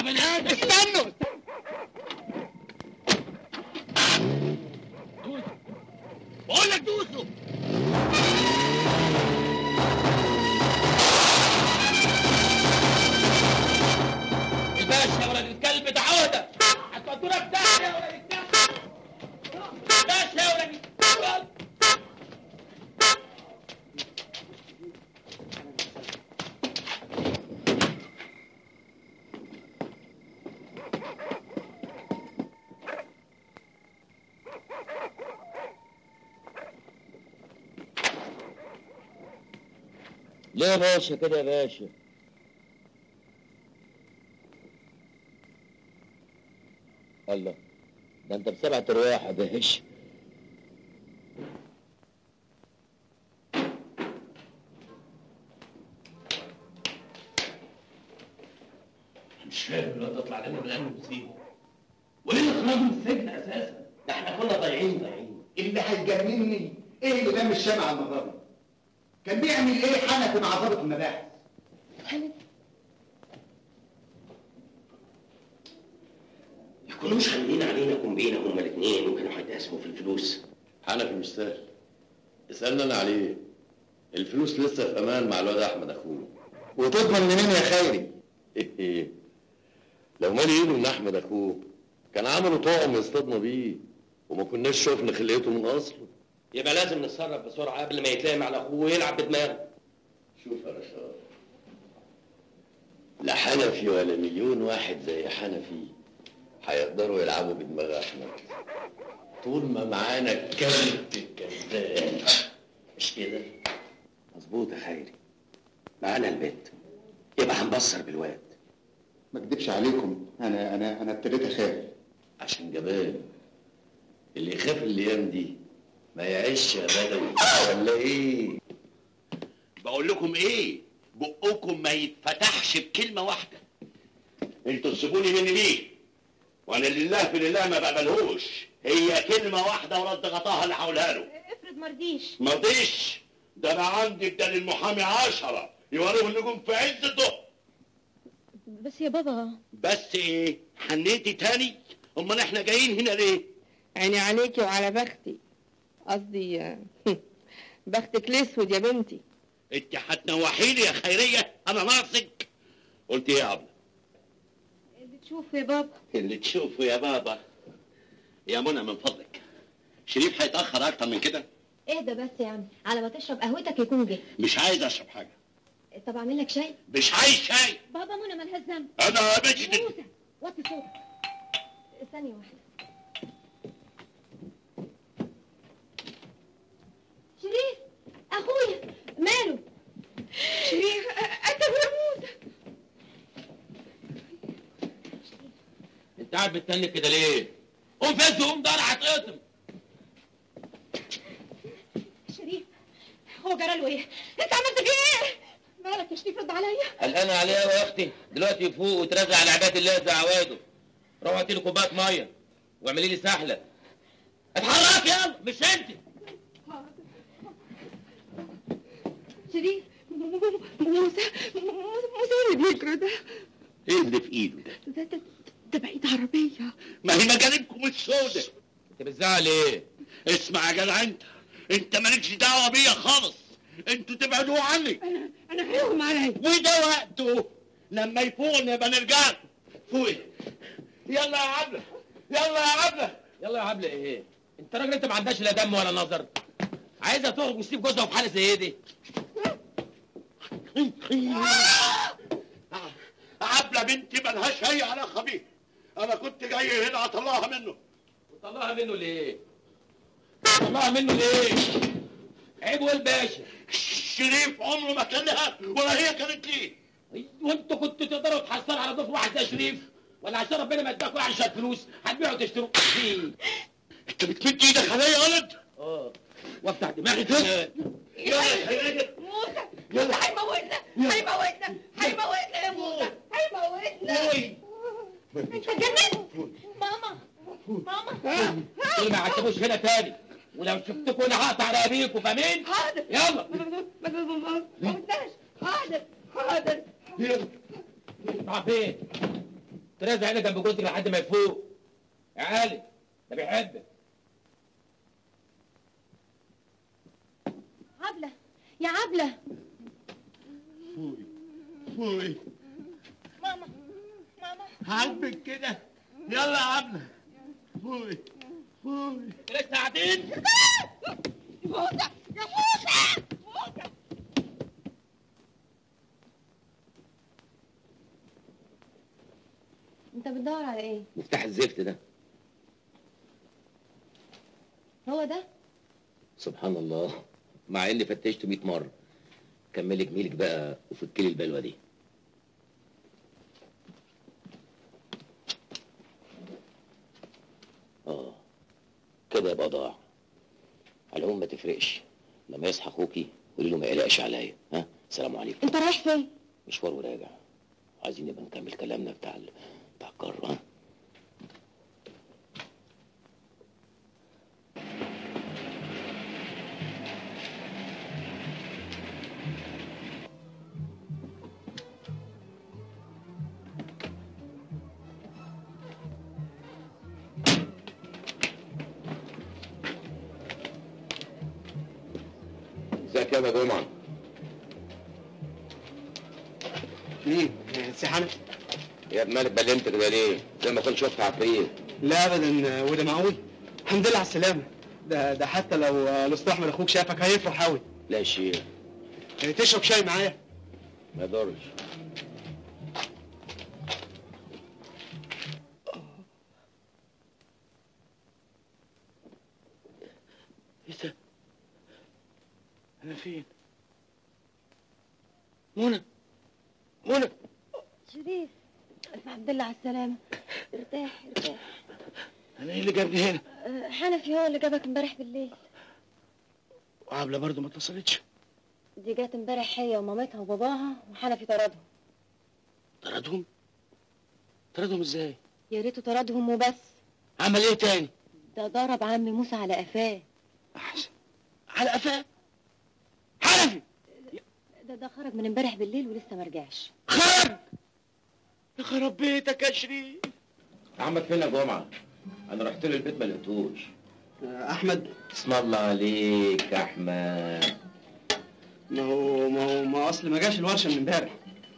بني ادم استنوا بقول لك دوسوا الباشا يا ولد الكلب ده عودة هتودونا في داهية يا ولد الكلب باشا يا ولد الكلب ليه يا باشا كده يا باشا الله ده انت بسبعة ارواح يا باشا مش فاهم الواد تطلع لنا من الامن مصيبه وليه اللي خرجوا من السجن اساسا؟ ده احنا كنا ضايعين ضايعين اللي هيجنني ايه اللي لم الشمع النهارده كان بيعمل ايه حنفي مع ضابط المباحث يكونوش خانقين علينا كومبينة هما الاثنين وكانوا هيتقاسموا في الفلوس حنفي مش سهل اسألنا انا عليه الفلوس لسه في امان مع الواد احمد اخوه وتضمن منين يا خيري ايه لو مالي ايده من احمد اخوه كان عملوا طعم يصطادنا بيه وما كناش شفنا خلقته من اصله يبقى لازم نتصرف بسرعة قبل ما يتلام على أخوه ويلعب بدماغه شوف يا رشاد لا حنفي ولا مليون واحد زي حنفي هيقدروا يلعبوا بدماغ احمد طول ما معانا الكلب الكذاب مش كده مظبوط يا خيري معانا البيت يبقى هنبصر بالواد ما اكدبش عليكم انا انا انا ابتديت اخاف عشان جبان اللي يخاف الايام دي ما يعيش يا بدوي ولا ايه بقول لكم ايه بقكم ما يتفتحش بكلمه واحده انتوا تسيبوني مني ليه وانا لله في لله ما بقبلهوش هي كلمه واحده ورد غطاها اللي هقولها له افرض مرضيش ما رضيش ده انا عندي بدل المحامي عشرة يوروه النجوم في عز الضوء بس يا بابا بس ايه حنيتي تاني امال احنا جايين هنا ليه عيني عليكي وعلى بختي قصدي آه، بختك الاسود يا بنتي انت هتنوحيني يا خيريه انا ناقصك قلت ايه يا عبله اللي تشوفه يا بابا اللي تشوفه يا بابا يا منى من فضلك شريف هيتاخر اكتر من كده اهدى بس يا عم على ما تشرب قهوتك يكون جه مش عايز اشرب حاجه طب اعمل لك شاي مش عايز شاي بابا منى مالهاش ذنب انا بجد موسى وطي صوتك ثانية واحدة شريف اخويا ماله شريف قتل يا موسى انت قاعد بتتنك كده ليه قوم فز قوم ده انا هتقطم شريف هو جرى له ايه انت عملت فيه ايه مالك يا شريف رد عليا قلقانه عليها يا اختي دلوقتي يفوق وترزع على عباد الله زي عواده روح هاتي لي كوبايه ميه واعملي لي سحله اتحرك يلا مش انت شريف موسى موسى اللي بيجري ده ايه اللي في ايده ده ده ده, ده بعيد عربية ما هي مجانبكم السودة انت بتزعل ايه اسمع يا جدع انت انت مالكش دعوه بيا خالص انتوا تبعدوا عني انا انا هيغمى عليا وده وقته لما يفوق نبقى نرجع له. فوقي يلا يا عبله يلا يا عبله يلا يا عبله ايه انت راجل انت ما عندكش لا دم ولا نظر عايزه تخرج وتسيب جوزها في حاله زي دي عبله بنتي ملهاش اي علاقه بيه انا كنت جاي هنا اطلعها منه طلعها منه ليه طلعها منه ليه عيب والباشا شريف عمره ما كان لها ولا هي كانت ليه وانتوا كنتوا تقدروا تحصلوا على ضيف واحد زي شريف ولا عشان ربنا ما اداكوا عشان فلوس هتبيعوا وتشتروا فيه انت بتمد ايدك عليا يا ولد اه وافتح دماغي كده يلا يا خيريه موسى موسى هيموتنا هيموتنا هيموتنا يا موسى هيموتنا انت اتجننت ماما ماما دول ما عتبوش هنا تاني ولو شفتكوا انا هقطع رقابيكوا فاهمين؟ حاضر يلا ما ما قلتهاش حاضر حاضر راح فين؟ ترازع هنا جنب جوزك لحد ما يفوق يا علي ده بيحبك عبلة يا عبلة فوقي ماما ماما هعبك كده يلا يا عبلة فوقي فوقي لسه قاعدين فوزة يا فوزة فوزة انت بتدور على ايه؟ مفتاح الزفت ده هو ده؟ سبحان الله مع اني فتشته 100 مره كملي جميلك بقى وفكلي البلوه دي اه كده يبقى ضاع على العموم ما تفرقش لما يصحى اخوكي قولي له ما يقلقش عليا ها سلام عليكم انت رايح فين؟ مشوار وراجع عايزين نبقى نكمل كلامنا بتاع ال... بتاع القاره ها ازيك يا جمعه مين؟ سي حنفي؟ يا ابن مالك بلمت كده ليه؟ زي ما كنت شفت عفريت لا ابدا وده معقول الحمد لله على السلامة ده ده حتى لو الاستاذ احمد اخوك شافك هيفرح قوي لا شيء تشرب شاي معايا ما يضرش ايه ده؟ انا فين؟ منى منى شريف الف حمد لله على السلامة ارتاح ارتاح انا ايه اللي جابني هنا؟ أه، حنفي هو اللي جابك امبارح بالليل وعبلة برضه ما اتصلتش دي جات امبارح هي ومامتها وباباها وحنفي طردهم طردهم؟ طردهم ازاي؟ يا ريته طردهم وبس عمل ايه تاني؟ ده ضرب عم موسى على قفاه احسن على قفاه حنفي ده ده خرج من امبارح بالليل ولسه ما رجعش خرج يا خراب بيتك يا شريف عمك فين يا جمعه؟ انا رحت له البيت ما لقيتوش احمد اسم الله عليك يا احمد ما هو ما هو ما اصل ما جاش الورشه من امبارح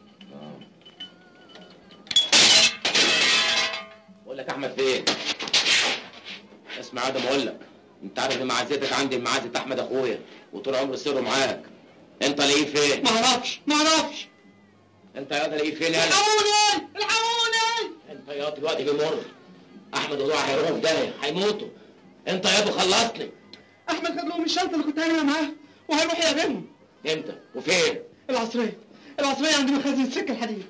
بقول لك احمد فين؟ اسمع يا ادم اقول لك انت عارف ان معزتك عندي معزه احمد اخويا وطول عمري سره معاك انت لاقيه فين؟ ما اعرفش ما اعرفش انت يا لاقيه فين يا الحقوني الحقوني انت يا دلوقتي بيمر احمد وضوع هيروحوا في داهيه هيموتوا انت يا ابو خلصني احمد خد لهم الشنطه اللي كنت عاملها معاه وهيروح يقابلهم امتى وفين؟ العصريه العصريه عند مخازن السكه الحديد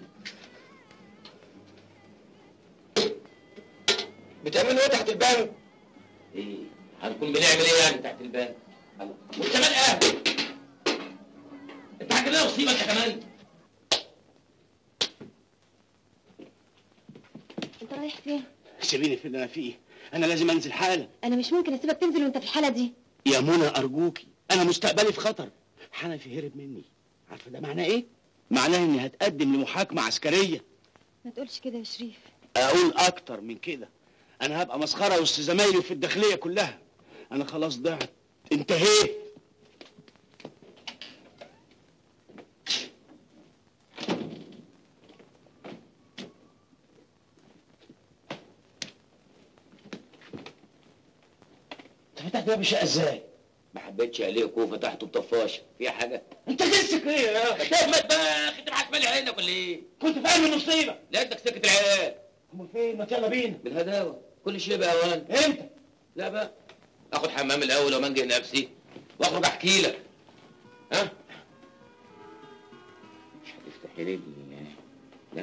بتعملوا ايه تحت البنك؟ ايه؟ هنكون بنعمل ايه يعني تحت البنك؟ الله وانت مال قهوه؟ انت هتجيب لنا مصيبه انت كمان؟ انت رايح فين؟ سيبيني في اللي انا فيه انا لازم انزل حالا انا مش ممكن اسيبك تنزل وانت في الحالة دي يا منى ارجوكي انا مستقبلي في خطر حنفي هرب مني عارفه ده معناه ايه معناه اني هتقدم لمحاكمه عسكريه ما تقولش كده يا شريف اقول اكتر من كده انا هبقى مسخره وسط زمايلي وفي الداخليه كلها انا خلاص ضعت انتهيت انت فتحت باب الشقه ازاي ما حبيتش عليك وفتحته بطفاشه فيها حاجه؟ انت جنسك ايه يا اخي احمد بقى انت معاك مالي عينك ولا ايه؟ كنت فاهم المصيبه لقيتك سكت العيال امال فين ما يلا بينا بالهداوه كل شيء باوان امتى لا بقى اخد حمام الاول ومنجي نفسي واخرج احكي لك ها مش هتفتحي لي ال- لا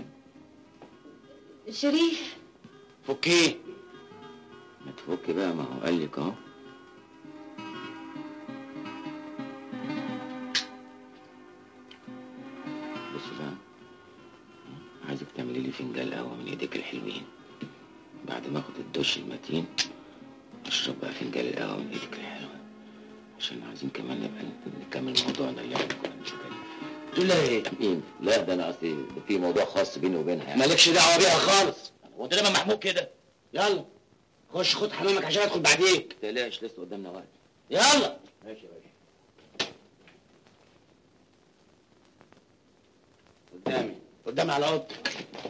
شريف فكيه ما تفك بقى ما هو قال لك اهو بص بقى عايزك تعملي لي فنجان قهوه من ايديك الحلوين بعد ما اخد الدش المتين اشرب بقى فنجان القهوه من ايدك الحلوه عشان عايزين كمان نبقى نكمل موضوعنا اللي احنا كنا بنتكلم فيه تقول لها ايه؟ مين؟ لا ده انا قصدي ده في موضوع خاص بيني وبينها يعني مالكش دعوه بيها خالص هو انت دايما محموق كده يلا خش خد حمامك عشان ادخل بعديك ما تقلقش لسه قدامنا وقت يلا ماشي يا باشا قدامي قدامي على اوضتك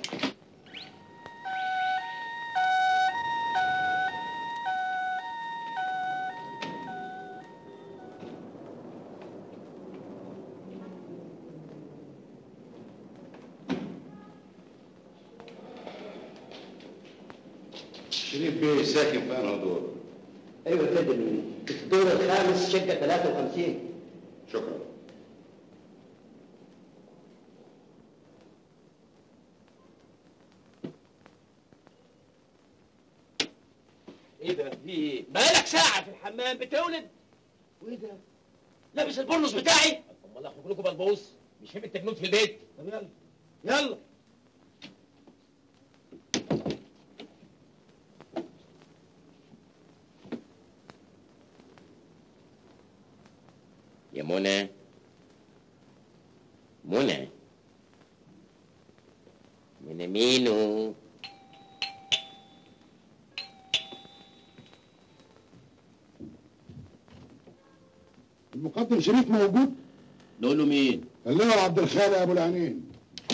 شريف بيه ساكن في انهي دور؟ ايوه كده في الدور الخامس شقه 53 شكرا ايه ده في ايه بقالك ساعه في الحمام بتولد وايه ده لابس البرنس بتاعي امال اخرج لكم بلبوس مش فاهم التجنود في البيت طب يلا يلا يا منى منى منى مينو المقدم شريف موجود؟ نقول له مين اللواء عبد الخالق ابو العينين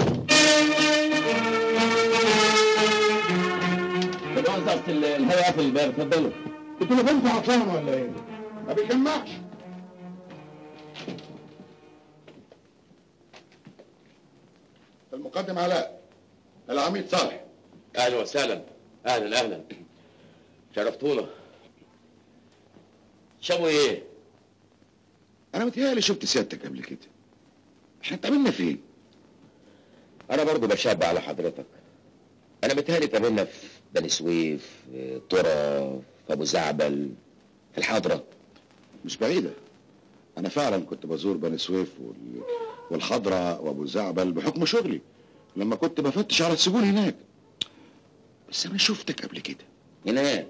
بس اصل الهواء قافل الباب اتفضلوا قلت له بنت عطلان ولا ايه؟ ما بيجمعش المقدم علاء العميد صالح اهلا وسهلا اهلا اهلا شرفتونا شابوا ايه؟ انا متهيألي شفت سيادتك قبل كده احنا اتقابلنا فين؟ انا برضو بشاب على حضرتك انا متهيألي اتقابلنا في بني سويف في طرة في ابو زعبل في الحضرة مش بعيدة أنا فعلا كنت بزور بني سويف وال... والخضرة وأبو زعبل بحكم شغلي لما كنت بفتش على السجون هناك بس أنا شفتك قبل كده هناك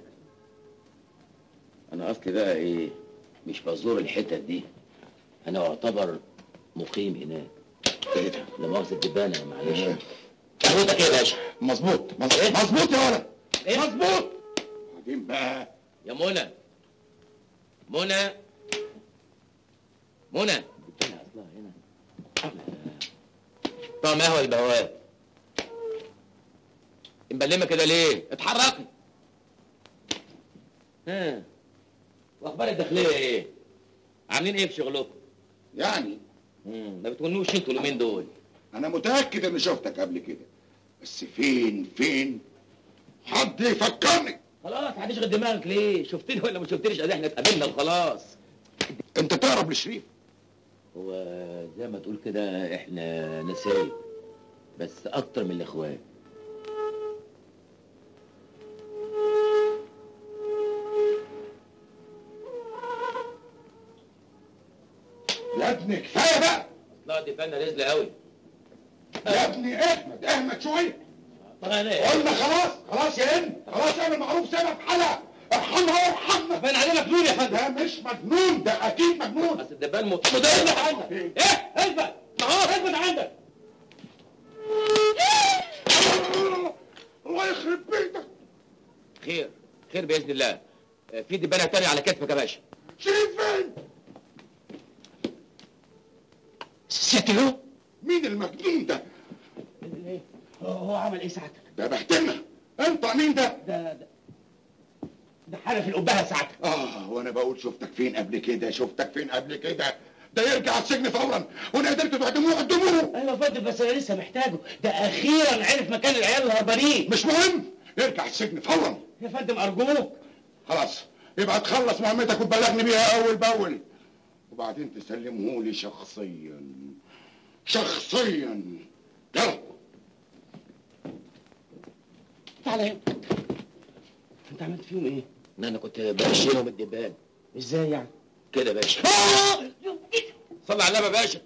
انا اصلي بقى ايه مش بزور الحتت دي انا اعتبر مقيم هناك ايه ده؟ لا مؤاخذة الدبانة معلش إيه؟ حضرتك ايه يا باشا؟ مظبوط مظبوط مظبوط يا ولد ايه مظبوط بعدين بقى يا منى منى منى جبت لها اصلها هنا طعم قهوه البهوات مبلمه كده ليه؟ اتحركي ها واخبار الداخليه ايه؟ عاملين ايه في شغلكم؟ يعني مم، ما بتونوش انتوا اليومين دول أنا متأكد إني شفتك قبل كده بس فين فين؟ حد يفكرني خلاص هتشغل دماغك ليه؟ شفتني ولا ما شفتنيش ادي احنا اتقابلنا وخلاص أنت تقرب لشريف هو زي ما تقول كده احنا نسايب بس اكتر من الاخوات يا ابني كفاية بقى لا دي فنة نزلة قوي يا ابني احمد احمد شوية طب انا ايه؟ قلنا خلاص خلاص يا هند خلاص اعمل معروف سيبها في حالها ارحمها وارحمنا باين عليه مجنون يا فندم ده مش مجنون ده اكيد مجنون بس الدبان م- مدرب عندك ايه؟ اثبت ما هو اثبت عندك الله يخرب بيتك خير خير باذن الله آه، في دبانه تانية على كتفك يا باشا شريف فين ستلو مين المجنون ده هو عمل ايه ساعتك ده بهدلنا انت مين ده ده ده ده حنفي القبهه ساعتك اه وانا بقول شفتك فين قبل كده شفتك فين قبل كده ده يرجع السجن فورا وانا قدرت تعدموه قدموه ايوه فندم بس انا لسه محتاجه ده اخيرا عرف مكان العيال الهربانين مش مهم يرجع السجن فورا يا فندم ارجوك خلاص يبقى تخلص مهمتك وتبلغني بيها اول باول وبعدين تسلمه لي شخصيا شخصيا يلا تعالى هنا انت عملت فيهم ايه؟ ان انا كنت بشيلهم الدبان ازاي يعني؟ كده يا باشا صلي على النبي يا باشا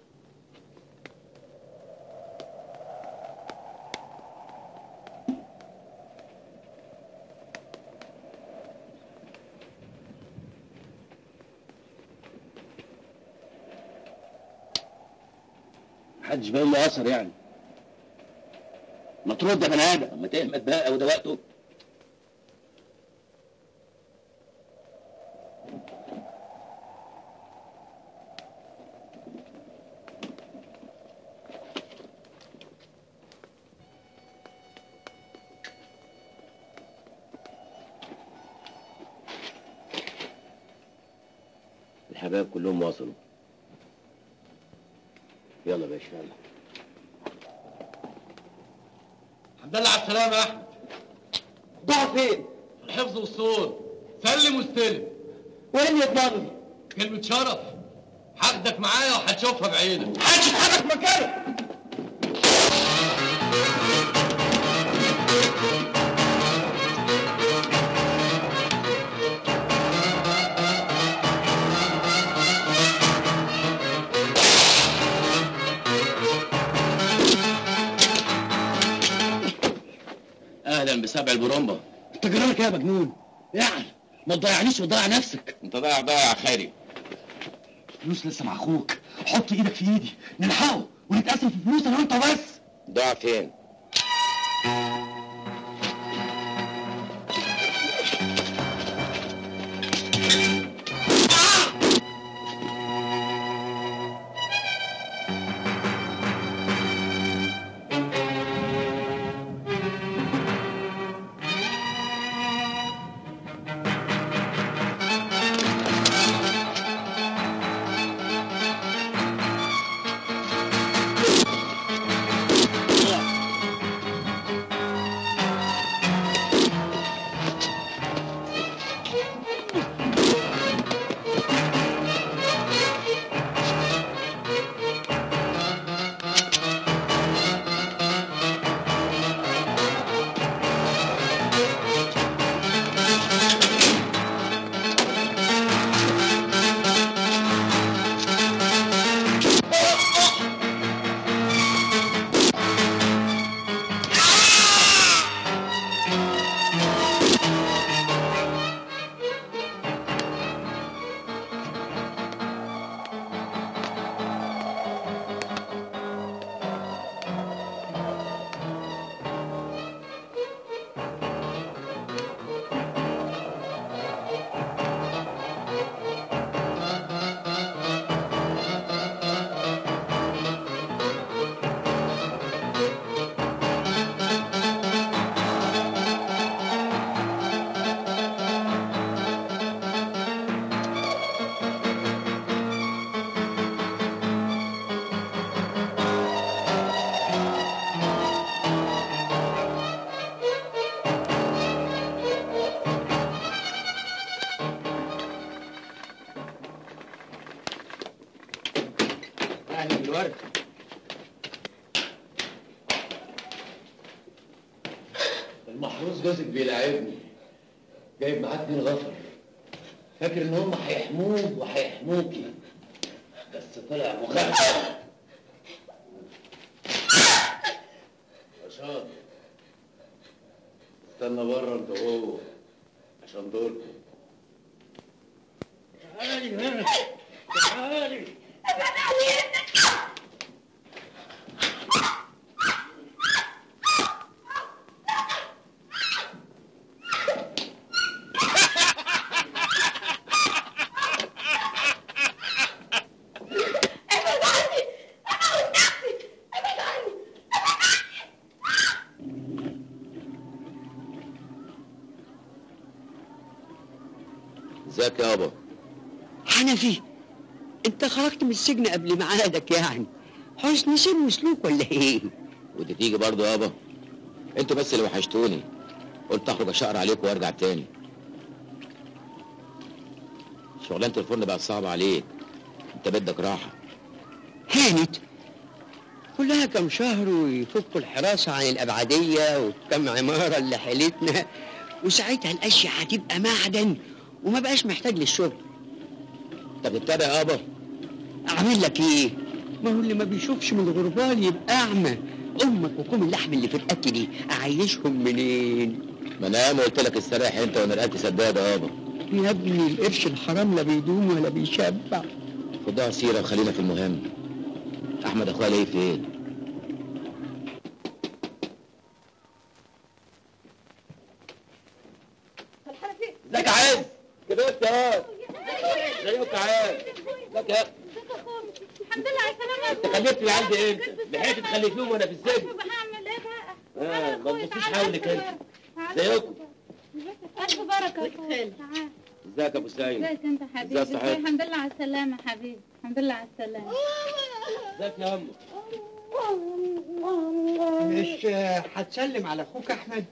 محدش باين له اثر يعني ما ترد يا بني ادم اما تهمت بقى وده وقته الحبايب كلهم وصلوا يلا يا باشا يلا الحمد لله على السلامة يا أحمد ضاع فين؟ في الحفظ والصون سلم واستلم وين يضمن؟ كلمة شرف هاخدك معايا وهتشوفها بعينك محدش يتحرك مكانك اهلا بسبع البرومبا انت جرالك ايه يا مجنون؟ يعني ما تضيعنيش وتضيع نفسك انت ضايع ضايع يا خالي فلوس لسه مع اخوك حط ايدك في ايدي نلحقه ونتقاسم في فلوس انا وانت بس ضاع فين؟ اهلا بالورد المحروس جوزك بيلاعبني جايب معاه اتنين غفر فاكر ان هم هيحموه وهيحموكي بس طلع مخدر عشان استنى بره انت وهو عشان دوركم تعالي هنا تعالي ازيك يابا حنفي انت خرجت من السجن قبل ميعادك يعني حسن سن وسلوك ولا ايه ودي تيجي برضه يابا انتوا بس اللي وحشتوني قلت اخرج اشقر عليكم وارجع تاني شغلانه الفرن بقت صعبه عليك انت بدك راحه هانت كلها كم شهر ويفكوا الحراسة عن الأبعدية وكم عمارة اللي حيلتنا وساعتها الأشياء هتبقى معدن وما بقاش محتاج للشغل انت بتتابع يابا أعمل لك إيه؟ ما هو اللي ما بيشوفش من الغربال يبقى أعمى أمك وكم اللحم اللي في الأكل دي أعيشهم منين؟ ما انا ياما قلت لك استريح انت وانا رقبتي سداده يابا يا ابني القرش الحرام لا بيدوم ولا بيشبع خدها سيره وخلينا في المهم احمد اخويا ليه فين ازيك يا عز كبرت يا واد ازيك يا عز ازيك يا الحمد لله على السلامة انت خلفت العيال دي امتى؟ لحقت تخلفيهم وانا في السجن هعمل ايه بقى؟ اه ما تبصيش حولك انت ازيكم ألف بركة يا أخويا تعال ازيك يا ابو سعيد ازيك انت حبيبي ازيك صحيح؟ الحمد لله على السلامة حبيبي الحمد لله على السلامة ازيك يا امه مش آه، هتسلم على اخوك احمد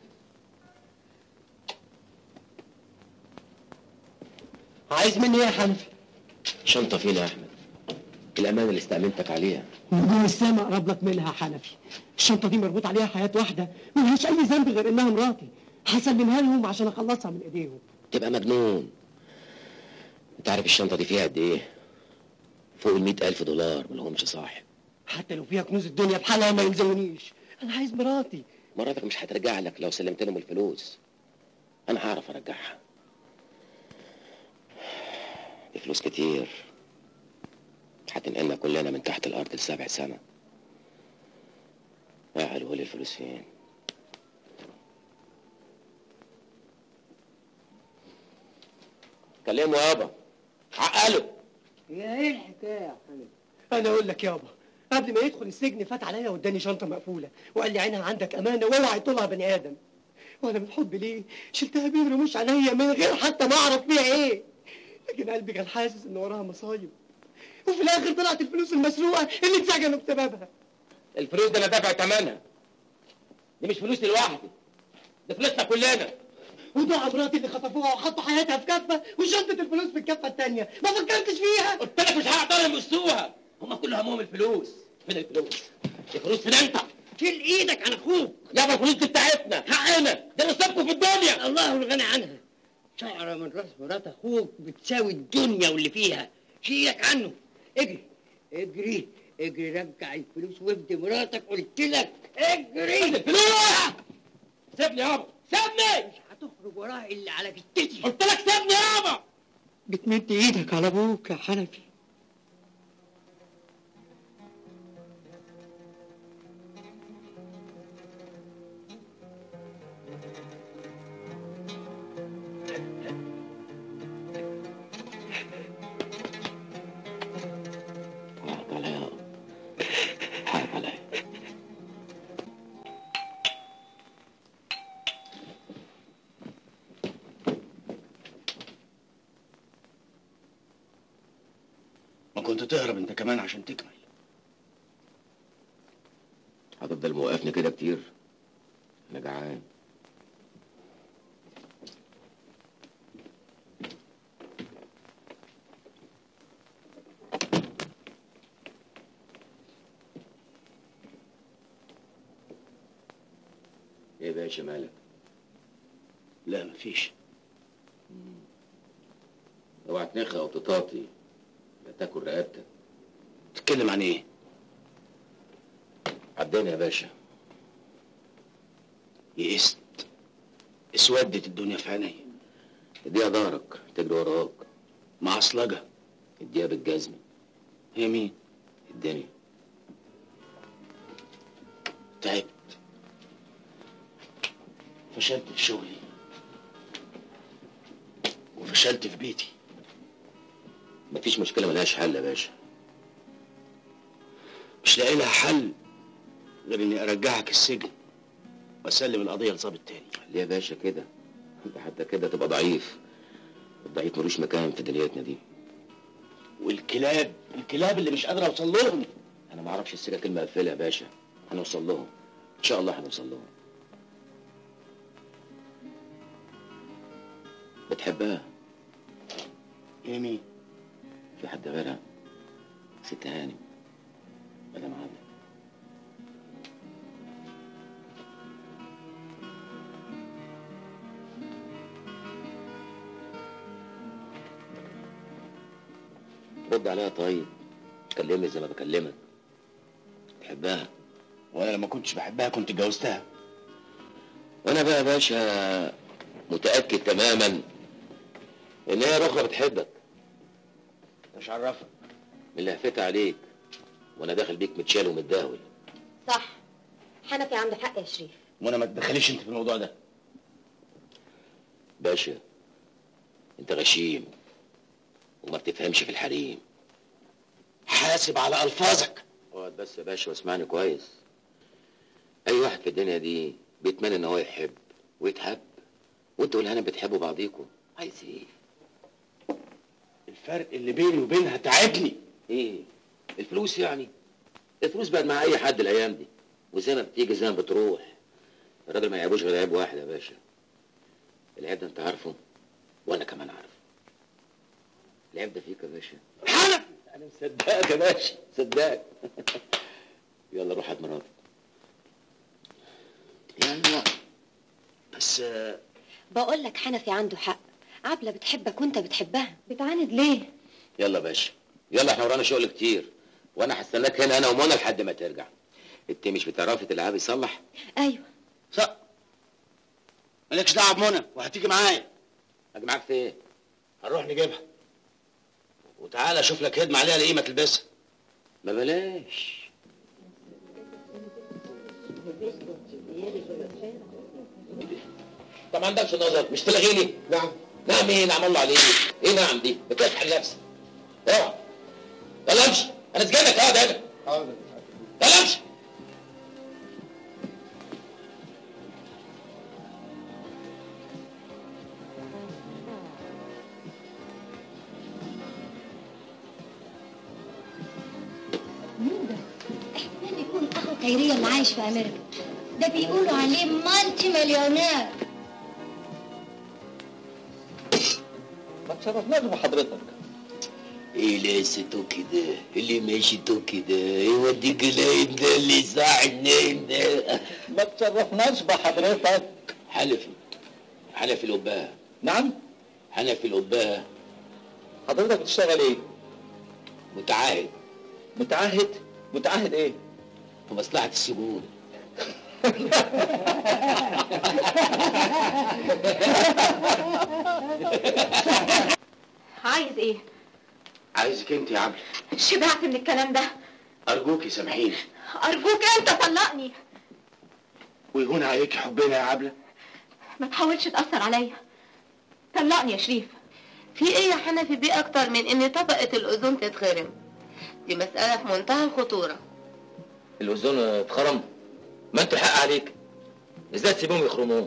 عايز مني ايه يا حنفي شنطه فينا يا احمد الامانه اللي استأمنتك عليها نجوم السما قرب لك منها يا حنفي الشنطه دي مربوط عليها حياه واحده ملهاش اي ذنب غير انها مراتي هسلمها لهم عشان اخلصها من ايديهم تبقى مجنون انت عارف الشنطه دي فيها قد ايه فوق ال ألف دولار ملهمش صاحب حتى لو فيها كنوز الدنيا بحالها ما يلزمونيش انا عايز مراتي مراتك مش هترجع لك لو سلمت لهم الفلوس انا هعرف ارجعها دي فلوس كتير هتنقلنا كلنا من تحت الارض لسبع سنة يا قالوا لي الفلوس فين كلمه يابا عقله يا ايه الحكايه يا حنفي انا اقول لك يابا قبل ما يدخل السجن فات عليا واداني شنطه مقفوله وقال لي عينها عندك امانه واوعى يطولها بني ادم وانا من حب ليه شلتها بين رموش عينيا من غير حتى ما اعرف فيها ايه لكن قلبي كان حاسس ان وراها مصايب وفي الاخر طلعت الفلوس المسروقه اللي اتسجنوا بسببها الفلوس دي انا دافع ثمنها دي مش فلوسي لوحدي دي فلوسنا كلنا ودعا مراتي اللي خطفوها وحطوا حياتها في كفه وشنطه الفلوس في الكفه الثانيه ما فكرتش فيها قلت لك مش هقدر يمسوها هم كل همهم الفلوس فين الفلوس الفلوس فين انت شيل ايدك عن اخوك يابا الفلوس دي بتاعتنا حقنا ده نصيبكم في الدنيا الله الغني عنها شعرة من راس مرات اخوك بتساوي الدنيا واللي فيها شيلك عنه اجري اجري اجري رجع الفلوس وافدي مراتك قلت لك اجري الفلوس سيبني يابا سيبني مش هتخرج وراها الا على جتتي قلت لك سيبني يابا بتمد ايدك على ابوك يا حنفي حقك عليا يابا حقك عليا ما كنت تهرب انت كمان عشان تكمل هتفضل موقفني كده كتير انا جعان ايه يا باشا مالك لا مفيش اوعى تنخ او تطاطي لا تاكل رقبتك تتكلم عن ايه عداني يا باشا يئست اسودت الدنيا في عيني اديها ظهرك تجري وراك معصلجة اديها بالجزمة هي مين الدنيا تعبت فشلت في شغلي وفشلت في بيتي مفيش مشكلة ملهاش حل يا باشا مش لاقي لها حل غير اني ارجعك السجن واسلم القضيه لظابط تاني ليه يا باشا كده انت حتى كده تبقى ضعيف الضعيف ملوش مكان في دنيتنا دي والكلاب الكلاب اللي مش قادر اوصل لهم انا ما اعرفش السكك المقفله يا باشا هنوصل لهم ان شاء الله هنوصل لهم بتحبها ايه مين في حد غيرها ست هانم مدام عبلة رد عليها طيب كلمني زي ما بكلمك تحبها وانا لما كنتش بحبها كنت اتجوزتها وانا بقى يا باشا متاكد تماما ان هي رخرة بتحبك مش عرفك من اللي هفتها عليك وانا داخل بيك متشال ومتداول صح حنفي عنده حق يا شريف وانا ما تدخليش انت في الموضوع ده باشا انت غشيم وما بتفهمش في الحريم حاسب على الفاظك اقعد بس يا باشا واسمعني كويس اي واحد في الدنيا دي بيتمنى ان هو يحب ويتحب وانتوا والهنا بتحبوا بعضيكوا عايز ايه الفرق اللي بيني وبينها تعبني ايه الفلوس يعني الفلوس بقت مع اي حد الايام دي وزي ما بتيجي زي ما بتروح الراجل ما يعيبوش غير عيب واحد يا باشا العيب ده انت عارفه وانا كمان عارفه العيب ده فيك يا باشا انا مصدقك يا باشا مصدقك يلا روح هات مراتك يعني بس آه، بقول لك حنفي عنده حق عبلة بتحبك وانت بتحبها بتعاند ليه؟ يلا يا باشا يلا احنا ورانا شغل كتير وانا هستناك هنا انا ومنى لحد ما ترجع انت مش بتعرفي تلعبي صلح ايوه صح مالكش دعوه بمنى وهتيجي معايا اجي معاك في ايه هنروح نجيبها وتعالى اشوف لك هدمه عليها لقيمه تلبسها ما بلاش طب ما عندكش نظر مش تلغيني نعم نعم ايه نعم الله عليك ايه نعم دي بتفتح نفسك اوعى يلا امشي انا سجنك اقعد هنا حاضر يلا امشي مين ده؟ احتمال يكون اخو خيرية اللي عايش في امريكا ده بيقولوا عليه مالتي مليونير ما تشرفناش بحضرتك ايه لقيته كده اللي ماشيته كده يوديك العين ده اللي صاع النايم ده ما تشرفناش بحضرتك حلفي حنفي القباه نعم حنفي القباه حضرتك بتشتغل ايه متعاهد متعهد متعهد ايه في مصلحة السجون عايز ايه؟ عايزك انت يا عبلة شبعت من الكلام ده ارجوكي سامحيني ارجوك انت طلقني ويهون عليك حبنا يا عبله ما تحاولش تأثر عليا طلقني يا شريف في ايه يا حنفي بيه اكتر من ان طبقة الاوزون تتخرم دي مسألة في منتهى الخطورة الاوزون اتخرم ما انتوا الحق عليك ازاي تسيبهم يخرموه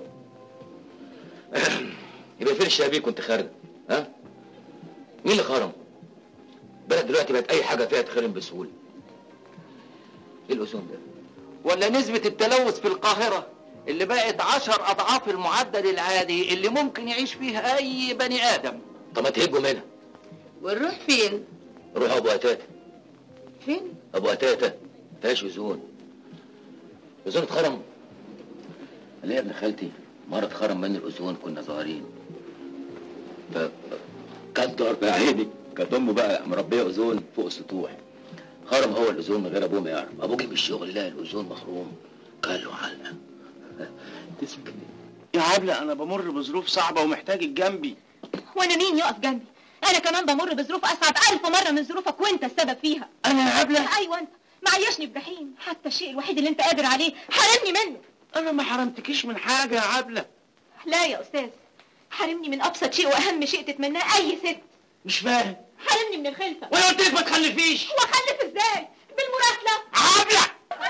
يبقى فين الشبابيك وانت خارج ها مين اللي خرم بلد دلوقتي بقت اي حاجه فيها تخرم بسهوله ايه الاوزون ده ولا نسبة التلوث في القاهرة اللي بقت عشر أضعاف المعدل العادي اللي ممكن يعيش فيه أي بني آدم طب ما تهجوا منها ونروح فين؟ روحوا ابو قتاته فين؟ ابو قتاته فيهاش اوزون اوزون اتخرم انا يا ابن خالتي مره اتخرم من الاوزون كنا صغيرين ف كانت ضرب يا عيني كانت امه بقى مربيه اوزون فوق السطوح خرم هو الاوزون من غير ابوه ما يعرف ابوه جه من الشغل لقى الاوزون مخروم قال له علقه تسكت يا عبله انا بمر بظروف صعبه ومحتاجك جنبي وانا مين يقف جنبي انا كمان بمر بظروف اصعب الف مره من ظروفك وانت السبب فيها انا يا عبله ايوه انت معيشني بجحيم حتى الشيء الوحيد اللي انت قادر عليه حرمني منه انا ما حرمتكيش من حاجه يا عبله لا يا استاذ حرمني من ابسط شيء واهم شيء تتمناه اي ست مش فاهم حرمني من الخلفه وانا قلت لك ما تخلفيش واخلف ازاي بالمراسله عبله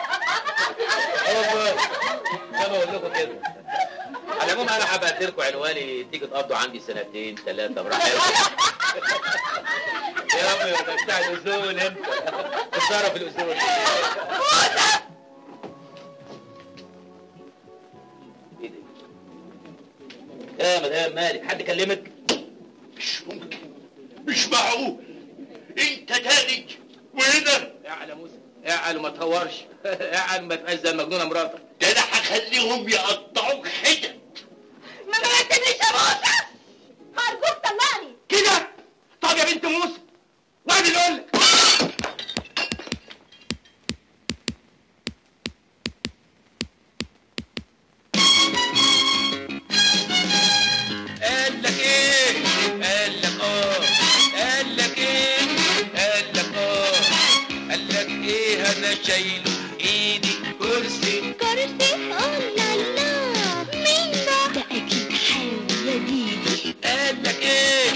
زي ما اقول لكم كده على العموم انا هبعت لكم عنواني تيجي تقضوا عندي سنتين ثلاثه براحتكم يا عمي ده بتاع الاذون انت تتصرف الاذون ايه ده؟ يا مدام مالك حد كلمك؟ مش ممكن مش معقول انت تاني وهنا اعلى موسى اعلى وما تهورش اعلى ما تبقاش زي المجنونه مراتك ده انا هخليهم يقطعوك حتت ما بلغتنيش يا موسى هرجوك طلقني كده طب يا بنت موسى وانا اللي اقول لك قال لك ايه قال لك اه قال لك ايه قال لك اه قال لك ايه انا شايله ايدي كرسي كرسي اه لا لا مين ده؟ ده اكيد حاوي يا ديدي قال لك ايه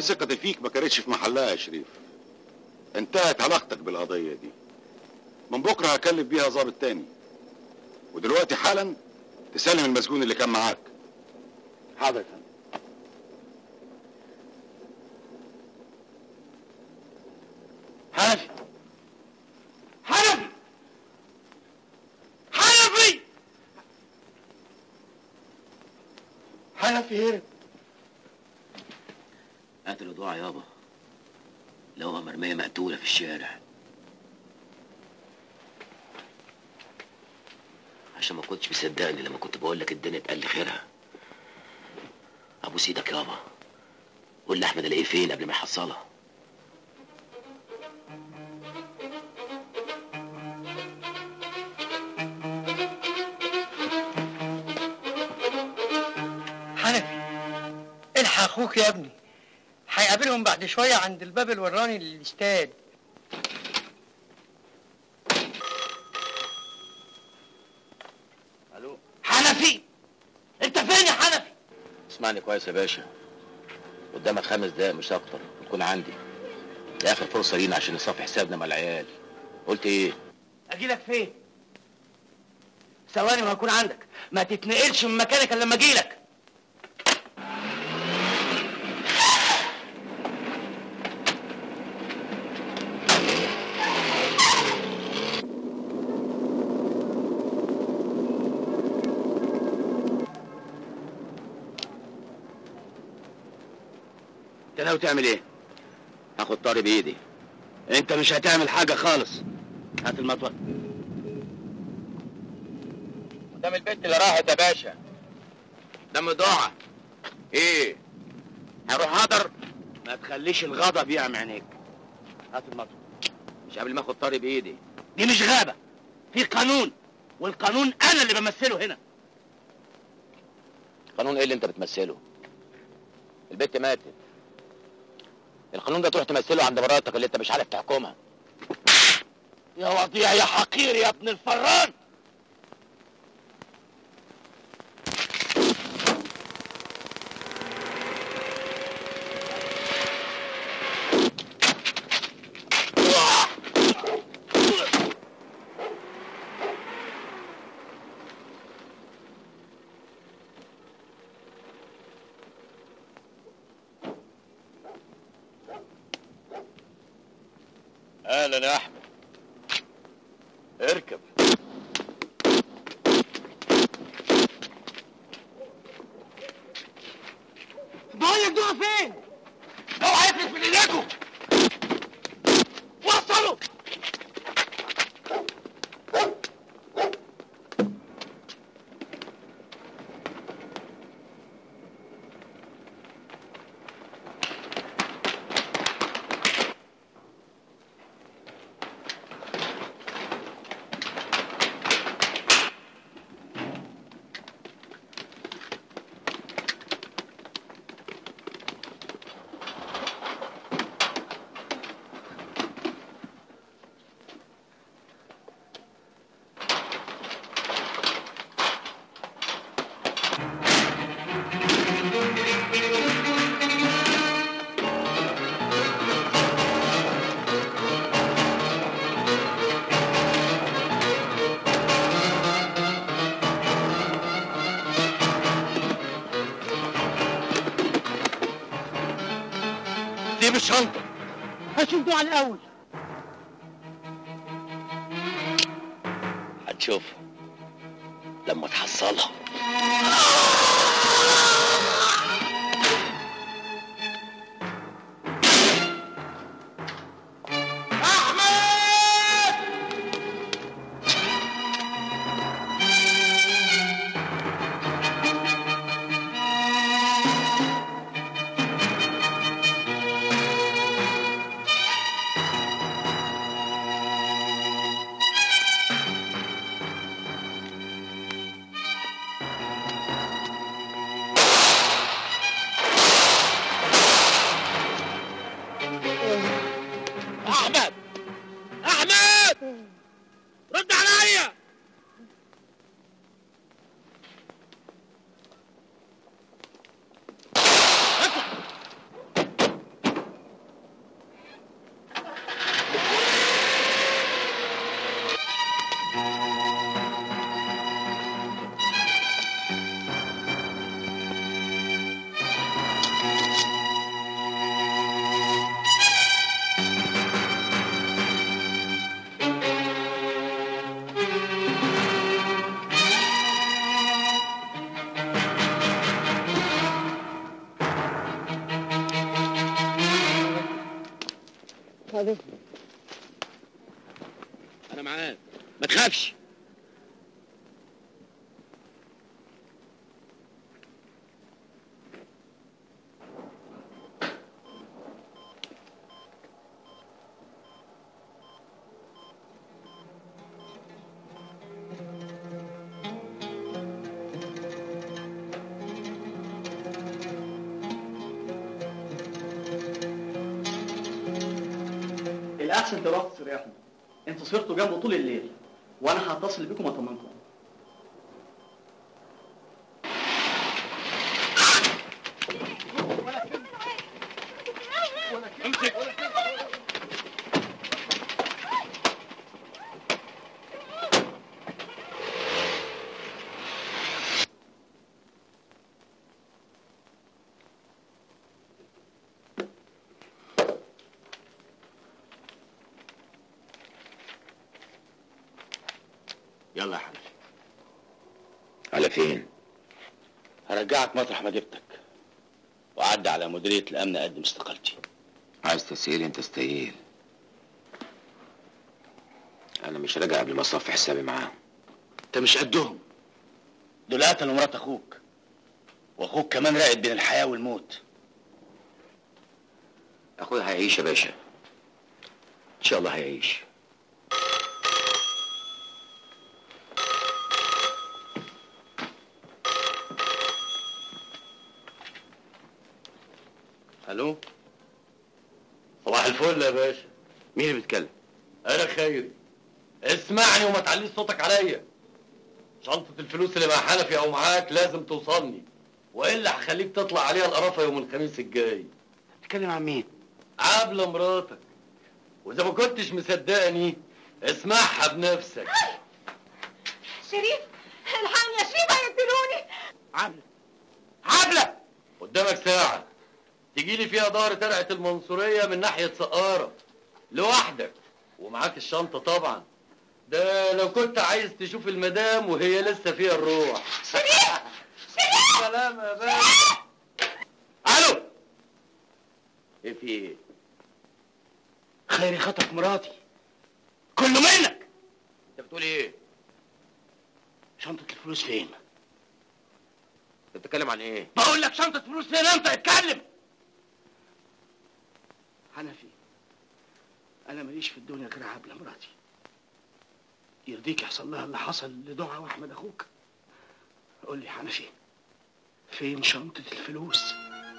ان ثقتي فيك ما كانتش في محلها يا شريف انتهت علاقتك بالقضيه دي من بكره هكلف بيها ظابط تاني ودلوقتي حالا تسلم المسجون اللي كان معاك حاضر يا فندم حنفي حنفي حنفي حنفي هرب قتلوا ضاع يابا لقوها مرمية مقتولة في الشارع عشان ما كنتش مصدقني لما كنت بقول لك الدنيا اتقل خيرها ابوس ايدك يابا قول لاحمد الاقيه فين قبل ما يحصلها حنفي الحق اخوك يا ابني هيقابلهم بعد شويه عند الباب الوراني للاستاد الو حنفي انت فين يا حنفي اسمعني كويس يا باشا قدامك خمس دقايق مش اكتر وتكون عندي دي اخر فرصه لينا عشان نصفي حسابنا مع العيال قلت ايه اجي لك فين ثواني وهكون عندك ما تتنقلش من مكانك الا لما اجي لك انت ناوي تعمل ايه؟ هاخد طاري بايدي انت مش هتعمل حاجه خالص هات المطوه قدام البنت اللي راحت يا باشا قدام ضاعة ايه هروح هدر ما تخليش الغضب يعمي عينيك هات المطوه مش قبل ما اخد طاري بايدي دي مش غابه في قانون والقانون انا اللي بمثله هنا قانون ايه اللي انت بتمثله البنت ماتت القانون ده تروح تمثله عند مراتك اللي انت مش عارف تحكمها يا وضيع يا حقير يا ابن الفران اهلا يا احمد اركب بقول لك دول فين؟ اوعى يفلت من ايديكم وصلوا سيب الشنطه هشوف دول الاول هتشوف لما تحصلها احمد احمد رد عليا انا معاك ما تخافش الاحسن تروحوا تستريحوا انتوا صرتوا جنبه طول الليل وانا هتصل بيكم اطمنكم يلا يا حنفي على فين؟ هرجعك مطرح ما جبتك وأعدي على مديرية الأمن أقدم استقالتي عايز تسهيل انت استهيل انا مش راجع قبل ما اصفي حسابي معاهم أنت مش قدهم دول قتلوا مرات أخوك وأخوك كمان راقد بين الحياة والموت اخويا هيعيش يا باشا ان شاء الله هيعيش الو صباح الفل يا باشا مين اللي بيتكلم انا خيري اسمعني وما تعليش صوتك عليا شنطة الفلوس اللي مع حنفي او معاك لازم توصلني والا هخليك تطلع عليها القرافة يوم الخميس الجاي تتكلم عن مين؟ عبلة مراتك واذا ما كنتش مصدقني اسمعها بنفسك شريف الحقني يا شريف هيقتلوني عبلة عبلة قدامك ساعة تجي لي فيها ظهر ترعة المنصورية من ناحية سقارة لوحدك ومعاك الشنطة طبعا ده لو كنت عايز تشوف المدام وهي لسه فيها الروح شريف شريف سلام يا باشا الو ايه في ايه خيري خطف مراتي كله منك انت بتقول ايه شنطة الفلوس فين؟ انت بتتكلم عن ايه بقول لك شنطة فلوس فين انت اتكلم حنفي انا ماليش في الدنيا غير عبلة مراتي يرضيك يحصل لها اللي حصل لدعاء واحمد اخوك قول لي حنفي فين شنطة الفلوس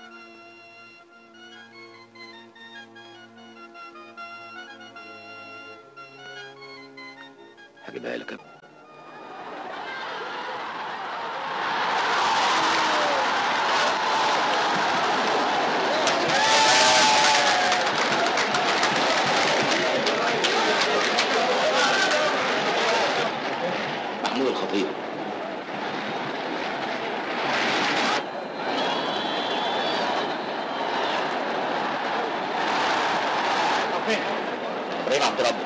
هجيبها لك محمود الخطيب ابراهيم عبد ربه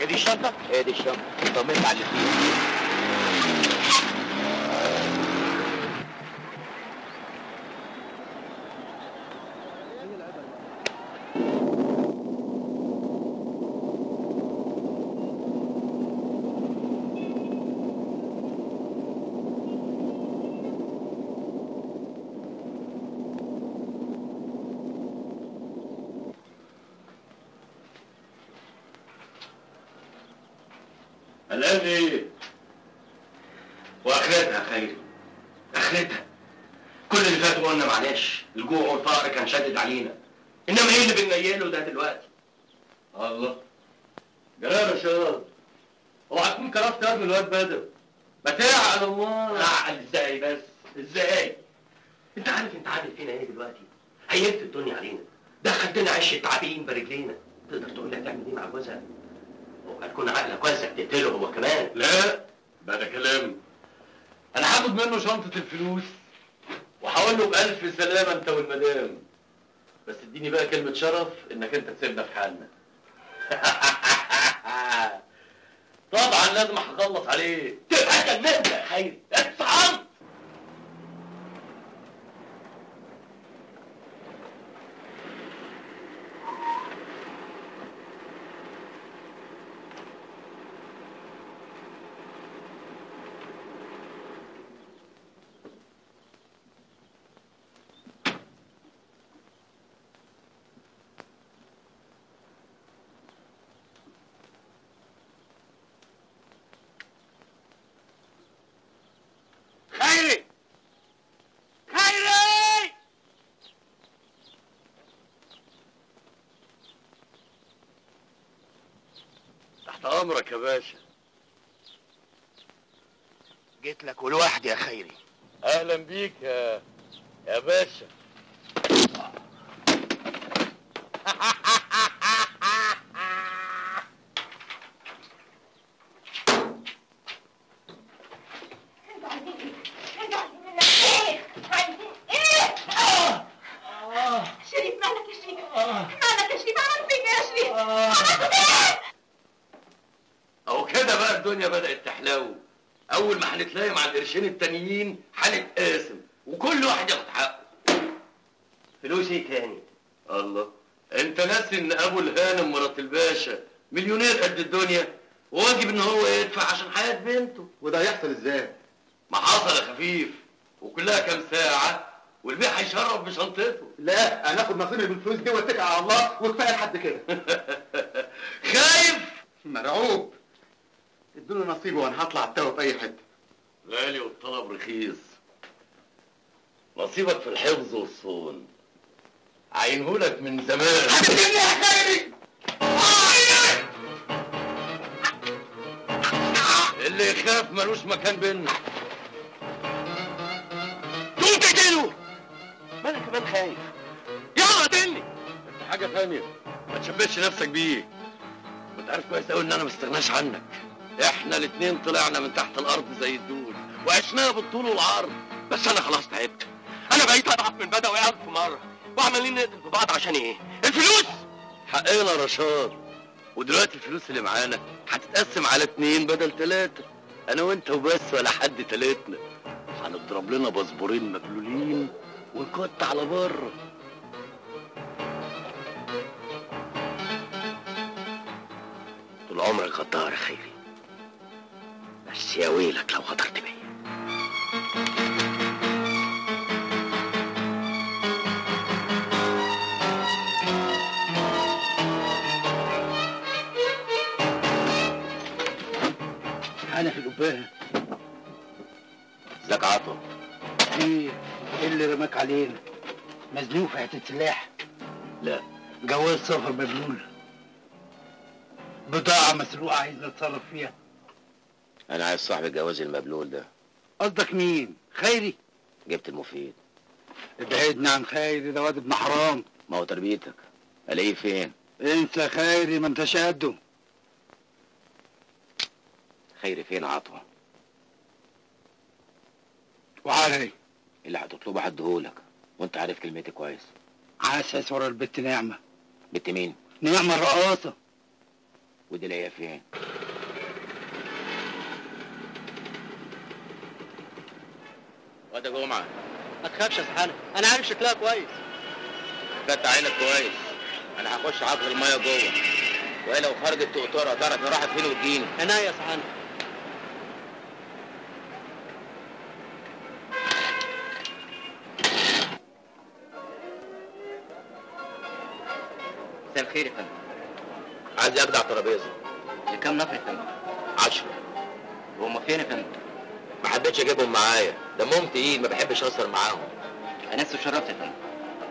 هي دي الشنطه هي دي الشنطه طمنت على اللي فيها قلقان ايه؟ واخرتها يا خيري اخرتها كل اللي فات قلنا معلش الجوع والفقر كان شدد علينا انما ايه اللي بننيله ده دلوقتي الله جلال يا شباب اوعى تكون كرفت قبل الواد بدر ما تعقل امال اعقل ازاي بس ازاي انت عارف انت عامل فينا ايه دلوقتي هيلت الدنيا علينا دخلتنا عش التعابين برجلينا تقدر تقول لي هتعمل ايه مع جوزها وهتكون عقلك واسع تقتله هو كمان لا بقى ده كلام انا هاخد منه شنطة الفلوس وهقول له بألف سلامة انت والمدام بس اديني بقى كلمة شرف انك انت تسيبنا في حالنا طبعا لازم هخلص عليه تبقى جننت يا خيري اتصعدت خيري خيري تحت امرك يا باشا جيت لك ولوحدي يا خيري اهلا بيك يا يا باشا شريف مالك يا شريف مالك يا شريف عملت فيك يا شريف عملت فيك اهو كده بقى الدنيا بدأت تحلو اول ما هنتلاقي مع القرشين التانيين هنتقاسم وكل واحد ياخد حقه فلوس ايه تاني الله انت ناسي ان ابو الهانم مرات الباشا مليونير قد الدنيا وواجب ان هو يدفع عشان حياة بنته وده هيحصل ازاي؟ ما حصل يا خفيف وكلها كام ساعة والبيع هيشرف بشنطته لا انا اخد نصيبي من الفلوس دي واتكل على الله وكفايه لحد كده خايف مرعوب ادوني نصيبي وانا هطلع التوه في اي حته غالي والطلب رخيص نصيبك في الحفظ والصون عينهولك من زمان يا خيري اللي يخاف ملوش مكان بينا تقوم تقتله ما انا كمان خايف يلا قتلني انت حاجة تانية ما تشبهش نفسك بيه وانت عارف كويس قوي ان انا ما استغناش عنك احنا الاتنين طلعنا من تحت الارض زي الدود وعشناها بالطول والعرض بس انا خلاص تعبت انا بقيت اضعف من بدوي الف مره وعمالين نقتل في بعض عشان ايه الفلوس حقنا رشاد ودلوقتي الفلوس اللي معانا هتتقسم على اتنين بدل تلاتة انا وانت وبس ولا حد تلاتنا هنضرب لنا باسبورين مبلولين ونكت على بره طول عمرك غدار يا خيري بس يا ويلك لو غدرت بيا انا في القبايه ازيك عطوة ايه ايه اللي رماك علينا مزنوق في حته سلاح لا جواز سفر مبلول بضاعه مسروقه عايز نتصرف فيها انا عايز صاحب الجواز المبلول ده قصدك مين خيري جبت المفيد ابعدنا عن خيري ده واد ابن حرام ما هو تربيتك الاقيه فين انسى خيري ما انتش قده خيري فين عطوة وعلي اللي هتطلبه هديهولك وانت عارف كلمتي كويس عسس ورا البت نعمه بنت مين نعمه الرقاصه ودي لاقيه فين واد يا جمعه ما تخافش يا سحانة انا عارف شكلها كويس فتح عينك كويس انا هخش عقل الميه جوه وهي لو خرجت تقطرها تعرف هي راحت فين وتجيني عناية يا سحانة مساء الخير يا فندم عايز اجدع ترابيزه لكام نفر يا فندم؟ عشرة وهم فين يا فندم؟ ما حبيتش اجيبهم معايا دمهم تقيل ما بحبش اهزر معاهم انا اسف شرفت يا فندم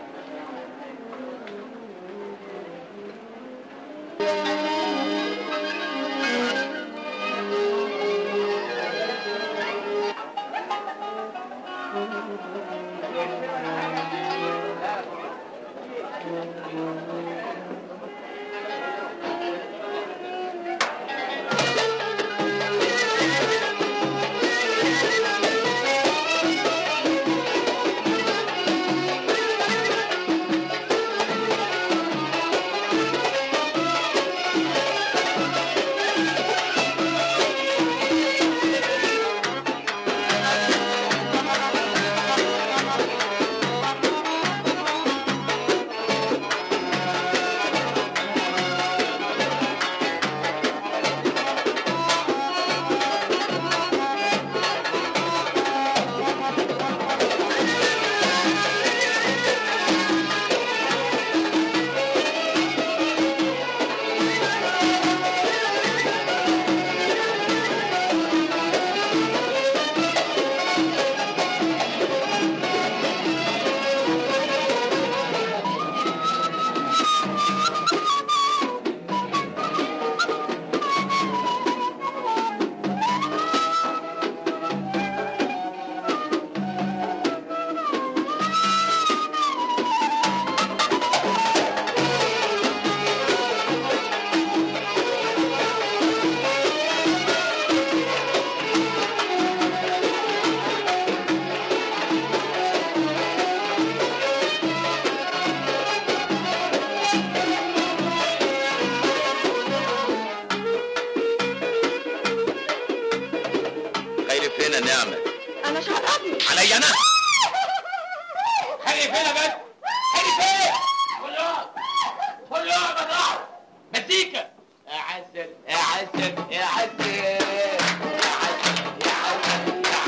خير فين يا نعمة انا مش هقربني عليا انا خلي فين يا بنت خلي فين كلهم كلهم بضاعة مزيكا يا عسل يا عسل يا عسل يا عسل يا عسل يا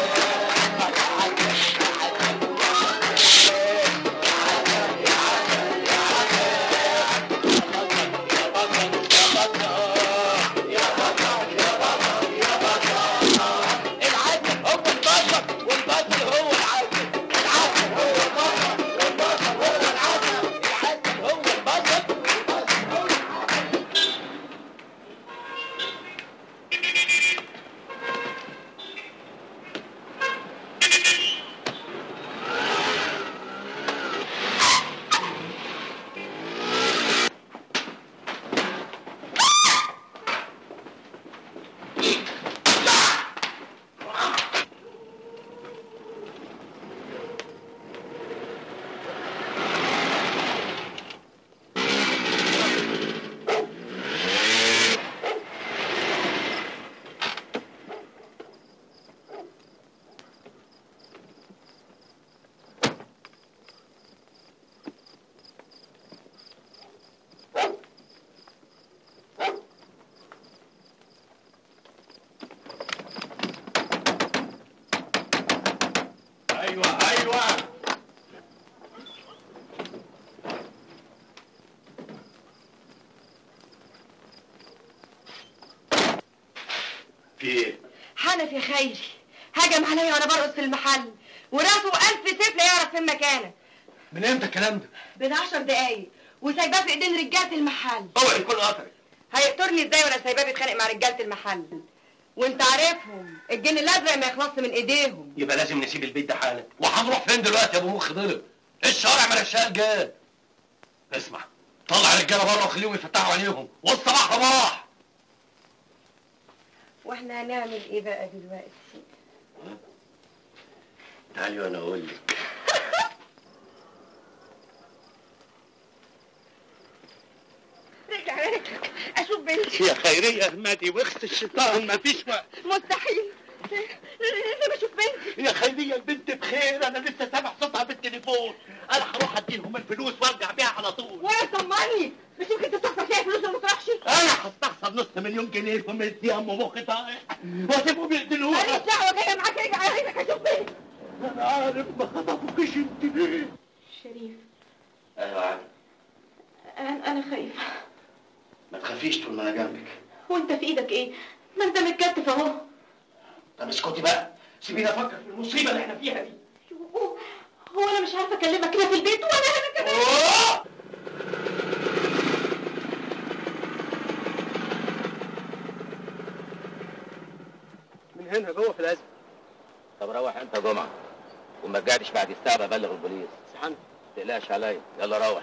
عسل العسل هو البطل والبطل هو العسل العسل هو البطل والبطل هو العسل العسل هو البطل والبطل هو العسل ايوه ايوه في ايه؟ حنف يا خيري هجم عليا وانا برقص في المحل وراسه ألف سيف لا يعرف فين مكانه من امتى الكلام ده؟ من عشر دقايق وسايباه في ايدين رجاله المحل اوعي يكون قطري هيقتلني ازاي وانا سايباه بيتخانق مع رجاله المحل وانت عارفهم الجن الازرق ما يخلصش من ايديهم يبقى لازم نسيب البيت ده حالا وهنروح فين دلوقتي يا ابو مخ ضرب الشوارع من الشقق جاد اسمع طلع الرجاله بره وخليهم يفتحوا عينيهم والصباح رباح واحنا هنعمل ايه بقى دلوقتي تعالي وانا اقول لك رجع رجلك اشوف بنتي يا خيريه احمدي واخت الشيطان مفيش وقت مستحيل لازم اشوف بنتي يا خيريه البنت بخير انا لسه سامع صوتها بالتليفون انا هروح اديلهم الفلوس وارجع بيها على طول ولا طمني مش يمكن تستخسر فيها فلوس وما تروحش انا هستخسر نص مليون جنيه في مدي ام مخي طايح واسيبهم يقتلوها ماليش دعوه جايه معاك ارجع عايزك اشوف بنتي انا عارف ما خطفوكيش انت ليه شريف ايوه عارف انا انا خايفه ما تخافيش طول ما انا جنبك وانت في ايدك ايه ما انت متكتف اهو طب اسكتي بقى سيبيني افكر في المصيبه اللي احنا فيها دي هو انا مش عارفه اكلمك كده في البيت وانا هنا كمان من هنا جوه في الازمه طب روح انت يا جمعه وما رجعتش بعد الساعه ببلغ البوليس سبحان ما تقلقش عليا يلا روح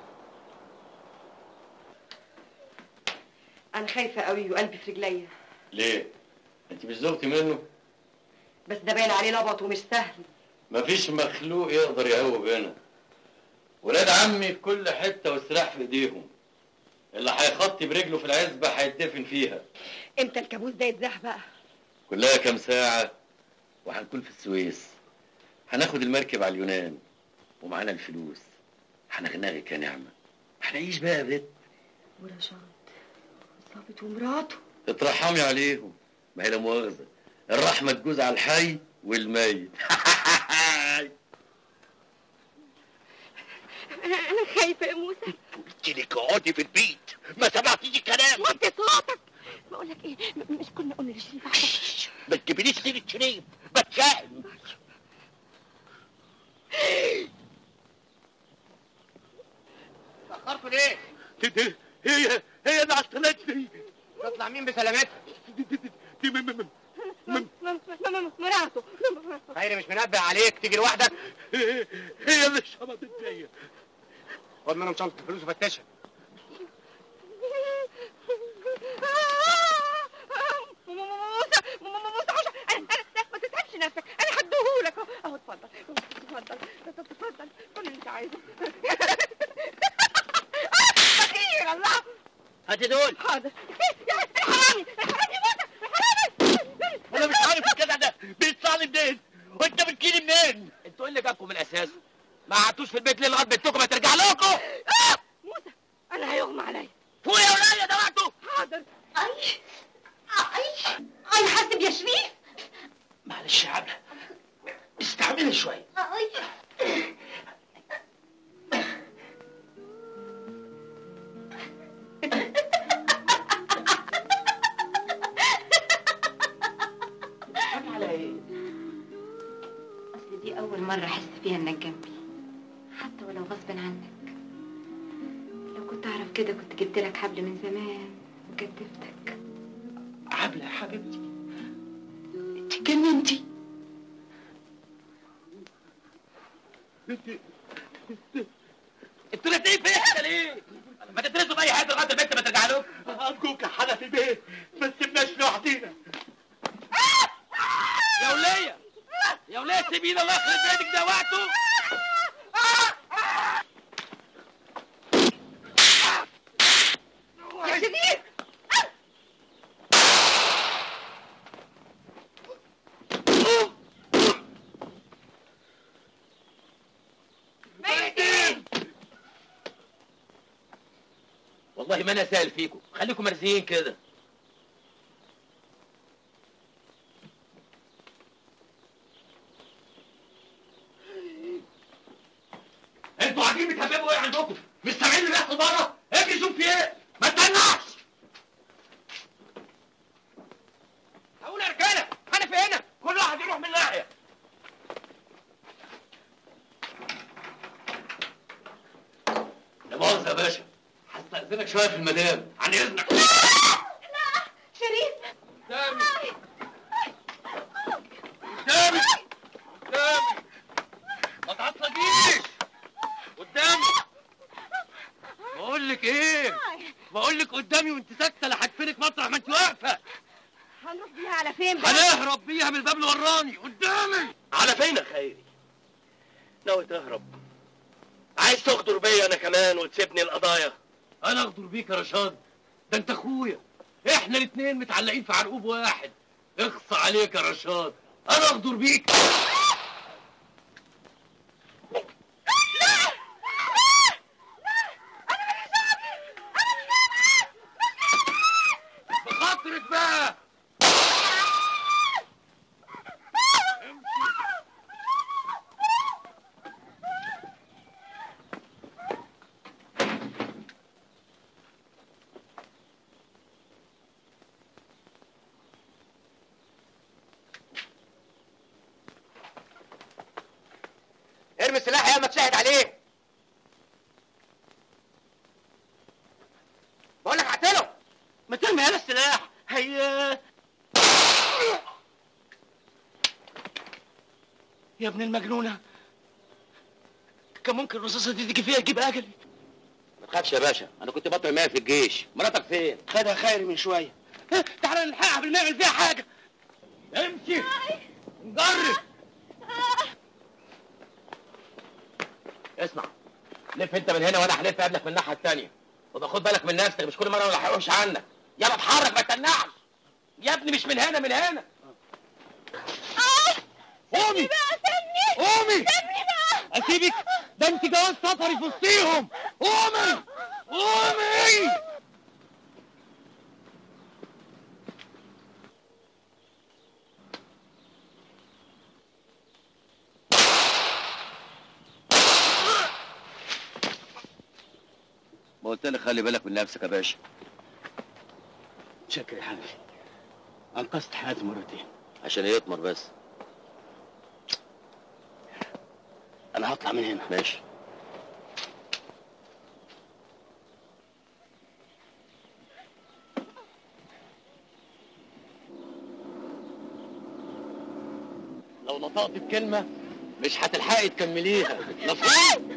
انا خايفه قوي وقلبي في رجليا ليه انت مش زوجتي منه بس ده باين عليه لبط ومش سهل مفيش مخلوق يقدر يهوب هنا ولاد عمي في كل حته والسلاح في ايديهم اللي هيخطي برجله في العزبه هيتدفن فيها امتى الكابوس ده يتزاح بقى كلها كام ساعه وهنكون في السويس هناخد المركب على اليونان ومعانا الفلوس هنغنغك يا نعمه هنعيش بقى يا بت ورشاد ظابط ومراته اترحمي عليهم ما هي لا مؤاخذه الرحمه تجوز على الحي والميت انا انا خايفه يا موسى قلت لك اقعدي في البيت ما سمعتيش الكلام وطي صوتك بقول لك ايه م- مش كنا قلنا لشريف عشان ما تجيبليش سيره شريف بتشائم تأخرتوا ليه؟ هي هي اللي عطلتني تطلع مين بسلامتها؟ دي م- م- م- م- م- م- مراته خيري مش منبه عليك تيجي لوحدك هي اللي شمطت فيا خد منهم شنطة الفلوس وفتشها موسى موسى عشان انا انا لا ما تتعبش نفسك انا هديهولك اهو اهو اتفضل اتفضل اتفضل كل اللي انت عايزه خير الله هاتي دول حاضر يا الحرامي الحرامي موسى الحرامي انا مش عارف الجدع ده بيطلع لي منين وانت بتجيلي منين انتوا ايه اللي جابكم من الاساس؟ ما قعدتوش في البيت ليه لغايه بنتكم ما ترجع لكم؟ موسى انا هيغمى عليا فوق يا ولاد دلوقتوا حاضر اي اي اي حاسب يا شريف معلش يا عبله استحملي شويه اي على ايه؟ اصل دي اول مره احس فيها انك جنبي حتى ولو غصب عنك لو كنت اعرف كده كنت جبت لك حبل من زمان وكتفتك عبله يا حبيبتي انت اتجننتي انتوا الاثنين فين كده ليه؟ ما تدرسوا في اي حته لغايه البنت ما ترجع لكم ارجوك يا حلا في البيت ما تسيبناش لوحدينا يا وليه يا وليه سيبينا الله يخرب بيتك ده وقته يا شريف والله ما انا سائل فيكم خليكم مرزيين كده انتوا قاعدين بتهببوا ايه عندكم؟ مش سامعين اللي بيحصل بره؟ اجري شوف في ايه؟ ما تستناش هقول يا رجاله انا في هنا كل واحد يروح من ناحيه لا مؤاخذه يا باشا هستأذنك شويه في المدام عن اذنك شريف قدامي قدامي قدامي ما تعصبيش قدامي بقول لك ايه بقول لك قدامي وانت ساكته لا هدفنك مطرح ما انت واقفه هنروح بيها على فين بقى هنهرب بيها من الباب اللي وراني قدامي على فين يا خيري ناوي تهرب عايز تغدر بيا انا كمان وتسيبني القضايا انا اغدر بيك يا رشاد ده انت اخويا احنا الاثنين متعلقين في عرقوب واحد اخص عليك يا رشاد انا اغدر بيك بخاطرك بقى ارمي السلاح يا ما تشاهد عليه بقول لك اقتله ما ترمي هذا السلاح هيا يا ابن المجنونة كان ممكن الرصاصة دي تيجي فيها تجيب أجلي ما تخافش يا باشا انا كنت بطل ماء في الجيش مراتك فين خدها خيري من شوية ها، تعالى نلحقها قبل ما نعمل فيها حاجة امشي نجرب اسمع لف انت من هنا وانا هلف قبلك من الناحيه الثانيه وده خد بالك من نفسك مش كل مره ما الحقوش عنك يلا اتحرك ما تنعش يا ابني مش من هنا من هنا قومي قومي اسيبك ده انت جواز سفري في وسطيهم قومي قومي ما قلت لك خلي بالك من نفسك يا باشا شكرا يا حنفي انقذت حياتي مرتين عشان يطمر بس انا هطلع من هنا ماشي لو نطقت بكلمة مش هتلحقي تكمليها مفهوم؟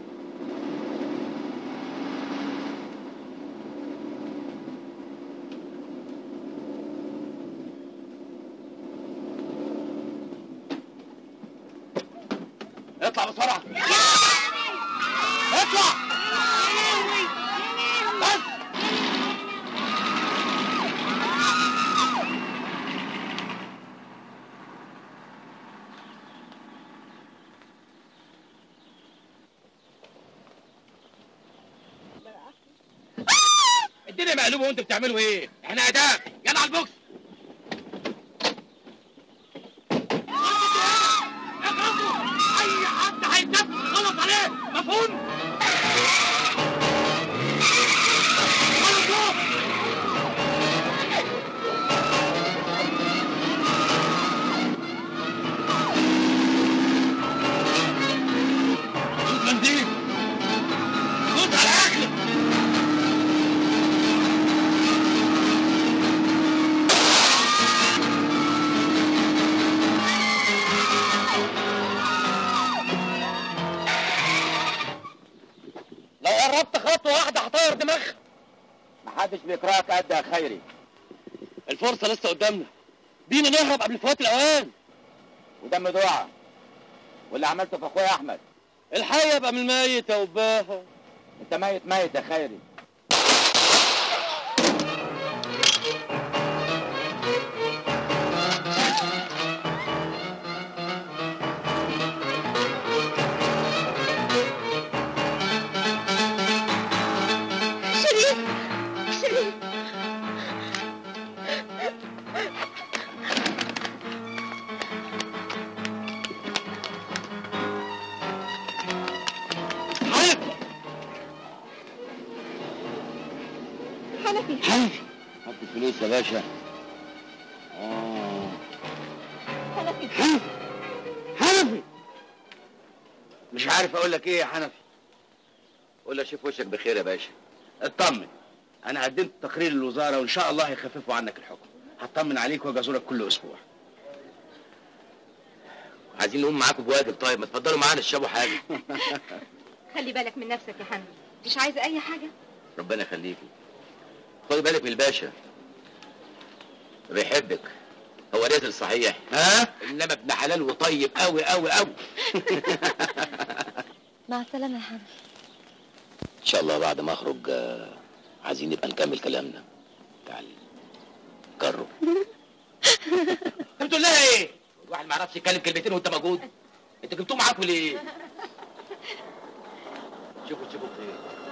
اطلع بسرعة اطلع بس الدنيا مقلوبه وانتوا بتعملوا ايه احنا اداء يلا على البوكس اي حد هيتنفس غلط عليه مفهوم خد منديل خد على اكلك لو قربت خطوة واحدة هطير دماغها محدش بيكرهك قد يا خيري الفرصة لسه قدامنا بينا نهرب قبل فوات الأوان ودم دعاء واللي عملته في اخويا احمد الحي يبقى من الميت يا وباها انت ميت ميت يا خيري شريف شريف حنفي حنفي حط الفلوس يا باشا اه حنفي حنفي حنفي مش عارف اقول لك ايه يا حنفي قول اشوف وشك بخير يا باشا اطمن انا قدمت تقرير للوزاره وان شاء الله هيخففوا عنك الحكم هطمن عليك واجي ازورك كل اسبوع عايزين نقوم معاكم بواجب طيب ما تفضلوا معانا تشربوا حاجه خلي بالك من نفسك يا حنفي مش عايزة أي حاجة ربنا يخليكي خدي بالك من الباشا بيحبك هو رزق صحيح ها انما ابن حلال وطيب قوي قوي قوي مع السلامة يا حنفي ان شاء الله بعد ما اخرج آه، عايزين نبقى نكمل كلامنا تعال جرب انت بتقول لها ايه؟ الواحد ما يعرفش يتكلم كلمتين وانت موجود انت جبتوه معاكم ليه؟ شوفوا شوفوا خير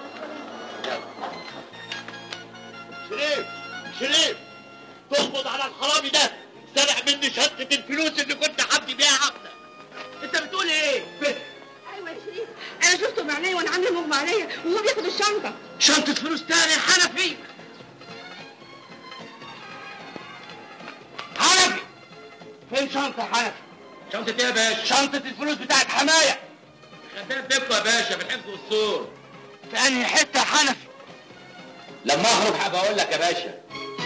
شريف شريف تقبض على الحرامي ده سرق مني شنطة الفلوس اللي كنت حبني بيها عقدة انت بتقول ايه؟ ايوه يا شريف انا شفته بعيني وانا عامله مغمى عليا وهو بياخد الشنطه شنطة فلوس تاني حنفي حنفي فين شنطة حنفي؟ شنطة ايه يا باشا؟ شنطة الفلوس بتاعت حماية خدام بيبكوا يا باشا في الحفظ والصور في انهي حتة يا حنفي؟ لما اخرج هبقى اقول لك يا باشا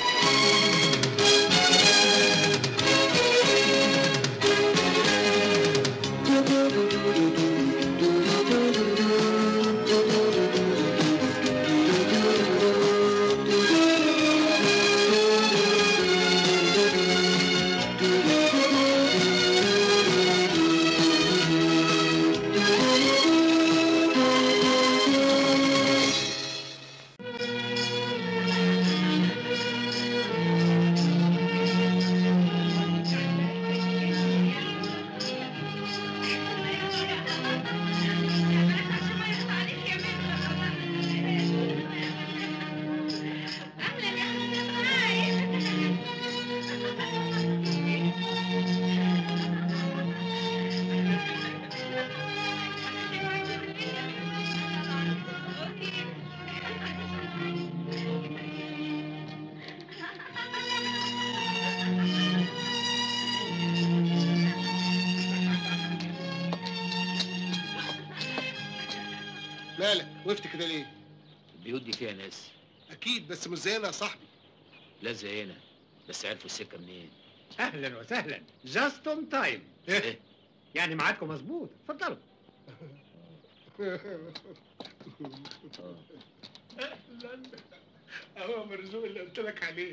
مالك وقفت كده ليه؟ البيوت دي فيها ناس اكيد بس مش زينا يا صاحبي لا زينا بس عرفوا السكة منين؟ اهلا وسهلا جاست اون تايم يعني ميعادكم مظبوط اتفضلوا اهلا اهو مرزوق اللي قلت لك عليه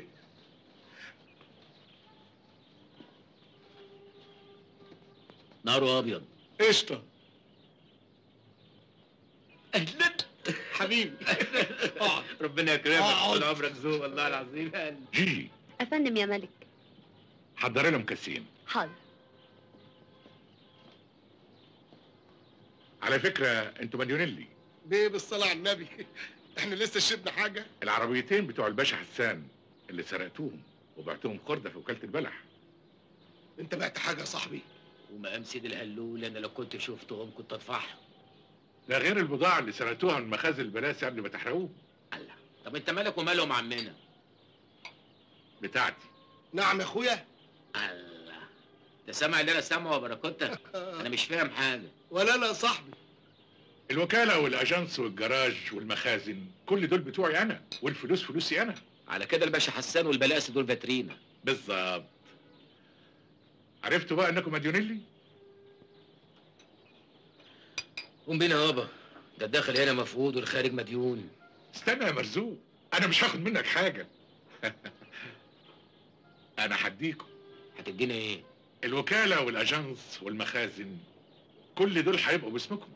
ناره ابيض قشطه اهلا حبيبي اقعد ربنا يكرمك اقعد. طول عمرك ذوق والله العظيم جي افندم يا ملك حضري لهم كاسين حاضر على فكره انتوا مليونيلي بيه بالصلاه على النبي احنا لسه شربنا حاجه العربيتين بتوع الباشا حسان اللي سرقتوهم وبعتهم خردة في وكاله البلح انت بعت حاجه يا صاحبي ومقام سيد الهلول انا لو كنت شفتهم كنت اطفحهم ده غير البضاعه اللي سرقتوها من مخازن البلاسي قبل ما تحرقوه طب انت مالك ومالهم عمنا؟ بتاعتي نعم يا اخويا الله انت سامع اللي انا سامعه يا بركوتة؟ انا مش فاهم حاجة ولا انا يا صاحبي الوكاله والاجانس والجراج والمخازن كل دول بتوعي انا والفلوس فلوسي انا على كده الباشا حسان والبلاسي دول فاترينا بالظبط عرفتوا بقى انكم مديونيلي قوم بينا يابا ده الداخل هنا مفقود والخارج مديون استنى يا مرزوق انا مش هاخد منك حاجه انا هديكم هتدينا ايه الوكاله والاجانس والمخازن كل دول هيبقوا باسمكم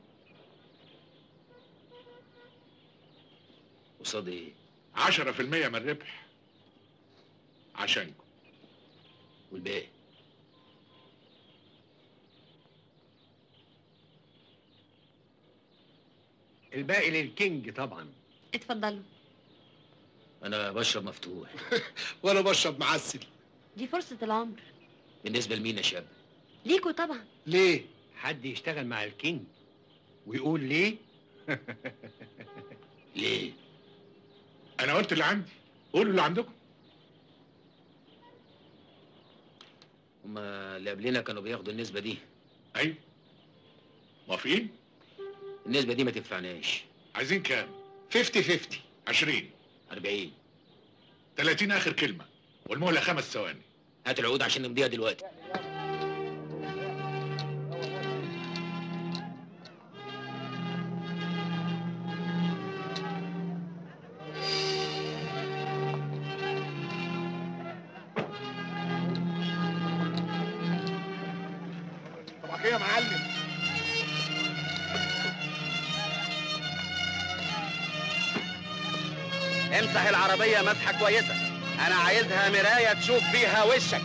قصاد ايه 10% من الربح عشانكم والباقي الباقي للكينج طبعا اتفضلوا انا بشرب مفتوح وانا بشرب معسل دي فرصة العمر بالنسبة لمين يا شاب ليكوا طبعا ليه حد يشتغل مع الكينج ويقول ليه ليه انا قلت اللي عندي قولوا اللي عندكم هما اللي قبلنا كانوا بياخدوا النسبة دي ايوه موافقين النسبة دي ما تنفعناش عايزين كام 50 50 20 40 30 اخر كلمه والمهله خمس ثواني هات العقود عشان نمضيها دلوقتي طبعا يا معلم امسح العربية مسحة كويسة أنا عايزها مراية تشوف بيها وشك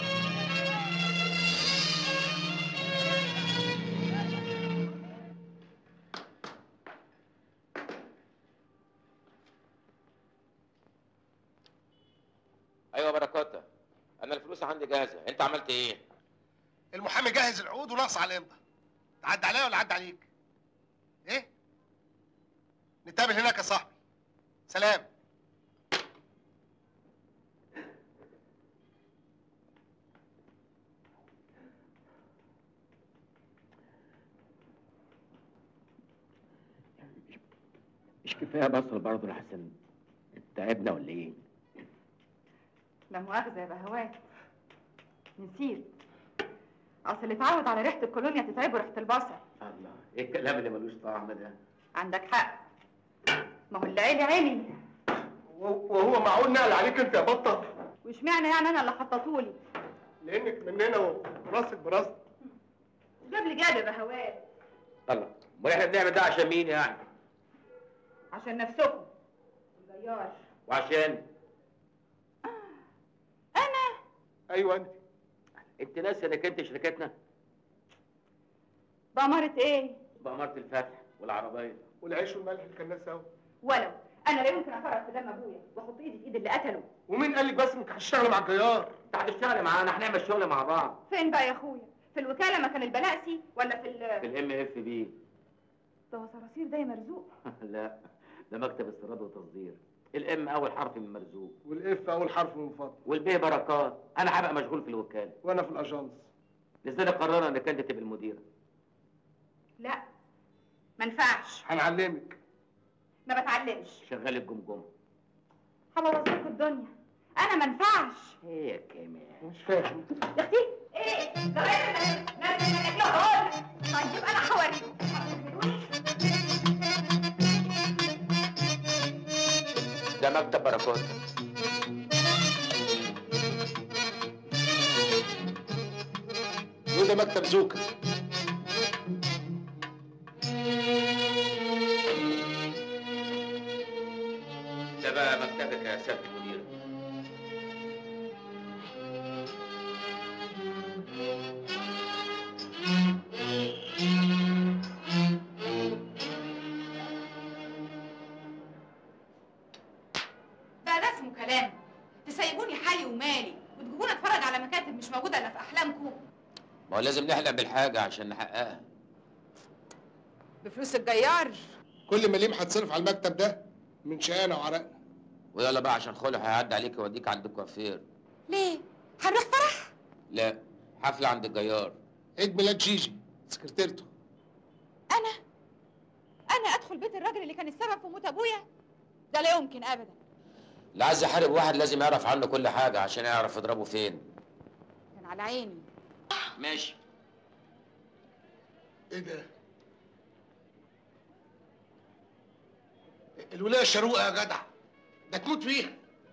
ايوه بركاته انا الفلوس عندي جاهزه انت عملت ايه المحامي جهز العقود وناقص على الامضه تعدي عليا ولا عدى عليك ايه نتقابل هناك يا صاحبي سلام مش كفايه بصل برضه لحسن تعبنا ولا ايه؟ لا مؤاخذة يا بهوات نسيت اصل اللي اتعود على ريحة الكولونيا تتعبه ريحة البصل الله ايه الكلام اللي ملوش طعم ده؟ عندك حق ما هو اللي عيلي عيلي وهو معقول نقل عليك انت يا بطه واشمعنى يعني انا اللي حطيتهولي لانك مننا وراسك براسك جاب لي جاب يا بهوات الله امال احنا بنعمل ده عشان مين يعني؟ عشان نفسكم الجيار وعشان ايوه انت انت ناسي انك انت شركتنا بأمارة ايه بأمارة الفتح والعربية والعيش والملح اللي كان سوا ولو انا لا يمكن افرط في دم ابويا واحط ايدي في ايد اللي قتله ومين قال لك بس انك هتشتغل مع الجيار انت هتشتغل معانا هنعمل شغل مع بعض فين بقى يا اخويا في الوكاله مكان البلاسي ولا في ال في الام اف بي ده هو صراصير ده يا مرزوق لا ده مكتب استيراد وتصدير الام اول حرف من مرزوق والاف اول حرف من فضل والبي بركات انا هبقى مشغول في الوكاله وانا في الاجانس لذلك قررنا انك انت تبقى المديره لا ما ينفعش هنعلمك ما بتعلمش شغال الجمجمه هبوظ لكم الدنيا انا ما ينفعش ايه يا كمان مش فاهم يا اختي ايه ده غير نرجع ناكله هقول طيب انا هوريكم ده مكتب بركات وده مكتب زوكا ده بقى مكتبك يا سياده المدير بقى ده اسمه كلام تسيبوني حالي ومالي وتجيبوني اتفرج على مكاتب مش موجوده الا في احلامكم ما هو لازم نحلم بالحاجه عشان نحققها بفلوس الجيار كل مليم هتصرف على المكتب ده من شقانا وعرقنا ويلا بقى عشان خلع هيعدي عليك يوديك عند الكوافير ليه هنروح فرح لا حفله عند الجيار عيد ميلاد جيجي سكرتيرته انا انا ادخل بيت الراجل اللي كان السبب في موت ابويا ده لا يمكن ابدا اللي عايز يحارب واحد لازم يعرف عنه كل حاجه عشان يعرف يضربه فين كان على عيني ماشي ايه ده الولايه الشروقه يا جدع ده تموت فيها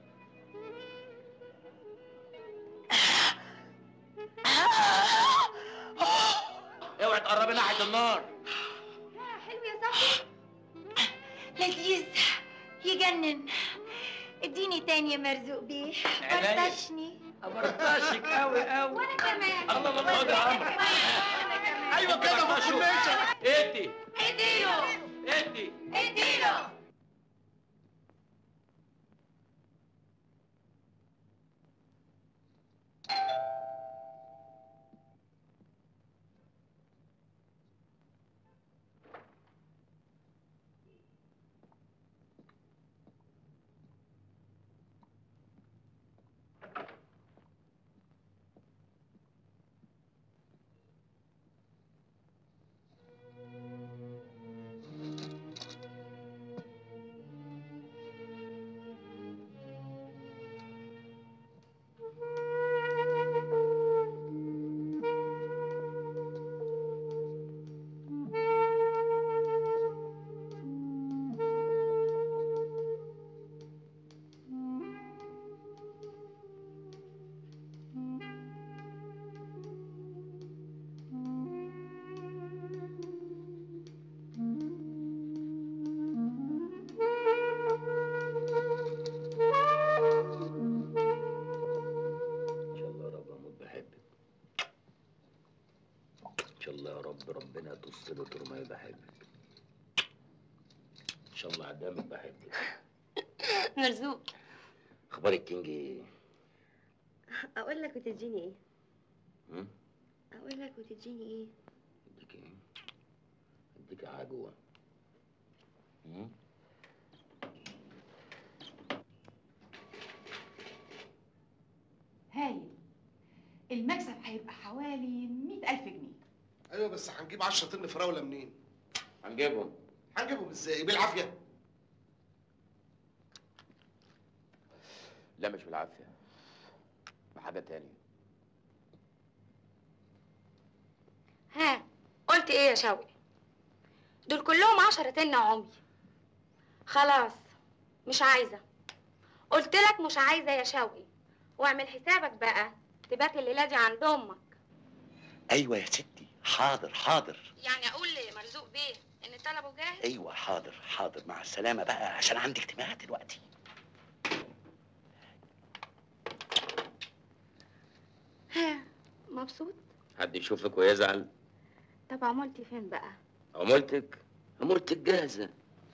اوعي تقربي ناحيه النار حلو يا صاحبي لذيذ يجنن اديني تاني يا مرزوق بيه عينيا. برطشني برطشك قوي قوي وانا كمان الله الله الله ده عمرو ايوه كده ما تكونش ادي اديله ادي اديله الله يا رب ربنا تصله طول ما بحبك ان شاء الله قدامك بحبك مرزوق اخبار الكينج ايه؟ اقول لك وتديني ايه هم؟ اقول لك وتديني ايه اديك ايه؟ اديك عجوه هم؟ هايل المكسب هيبقى حوالي مئة ألف جنيه ايوه بس هنجيب 10 طن فراوله منين؟ هنجيبهم هنجيبهم ازاي؟ بالعافيه لا مش بالعافيه بحاجه تانية ها قلت ايه يا شوقي دول كلهم عشرة تن عمي خلاص مش عايزة قلت لك مش عايزة يا شوقي واعمل حسابك بقى تبات الليلة دي عند امك ايوه يا ستي حاضر حاضر يعني اقول لمرزوق بيه ان طلبه جاهز ايوه حاضر حاضر مع السلامه بقى عشان عندي اجتماع دلوقتي ها مبسوط حد يشوفك ويزعل طب عملتي فين بقى عمولتك عمولتك جاهزه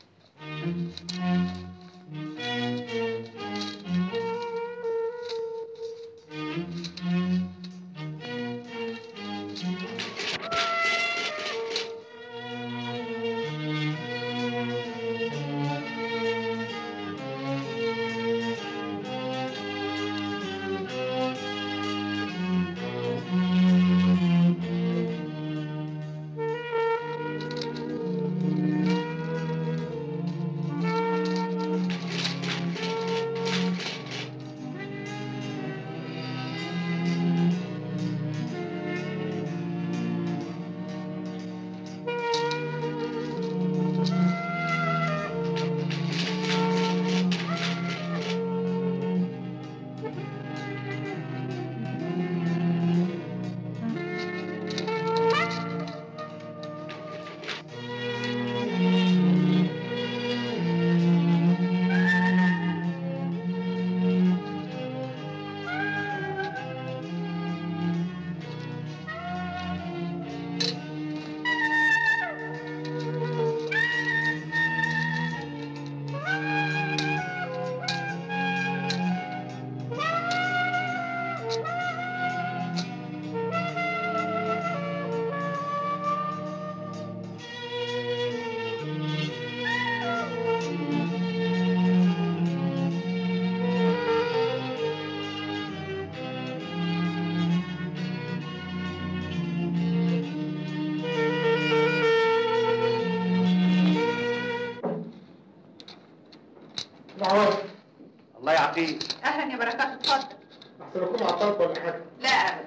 العوض الله يعافيك اهلا يا بركات اتفضل احسن اكون عطلت ولا حاجه لا ابدا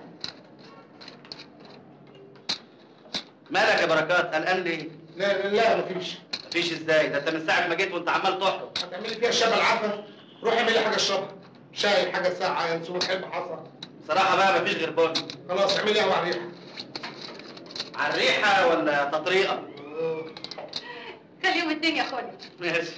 مالك يا بركات قلقان ليه؟ لا لا لا مفيش مفيش ازاي ده انت من ساعه ما جيت وانت عمال تحرق هتعملي فيها الشبه العفه روح اعملي حاجه اشربها شاي حاجه ساعه ينسون حلم حصى بصراحه بقى مفيش غير بن خلاص اعملي قهوه على الريحه على الريحه ولا تطريقه؟ خليهم الدنيا خدي ماشي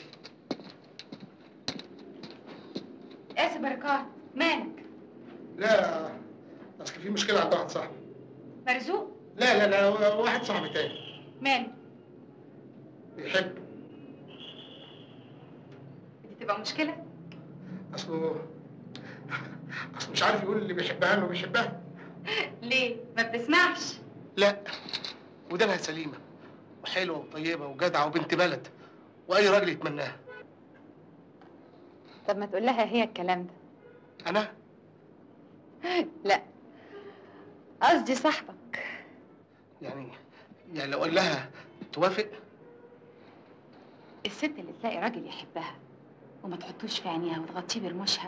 اسف بركات مالك لا اصل في مشكله عند واحد صاحبي مرزوق لا لا لا واحد صاحبي تاني مالك بيحب دي تبقى مشكله اصله اصله مش عارف يقول اللي بيحبها انه بيحبها ليه ما بتسمعش لا ودانها سليمه وحلوه وطيبه وجدعه وبنت بلد واي راجل يتمناها طب ما تقول لها هي الكلام ده انا لا قصدي صاحبك يعني يعني لو قال لها توافق الست اللي تلاقي راجل يحبها وما تحطوش في عينيها وتغطيه برموشها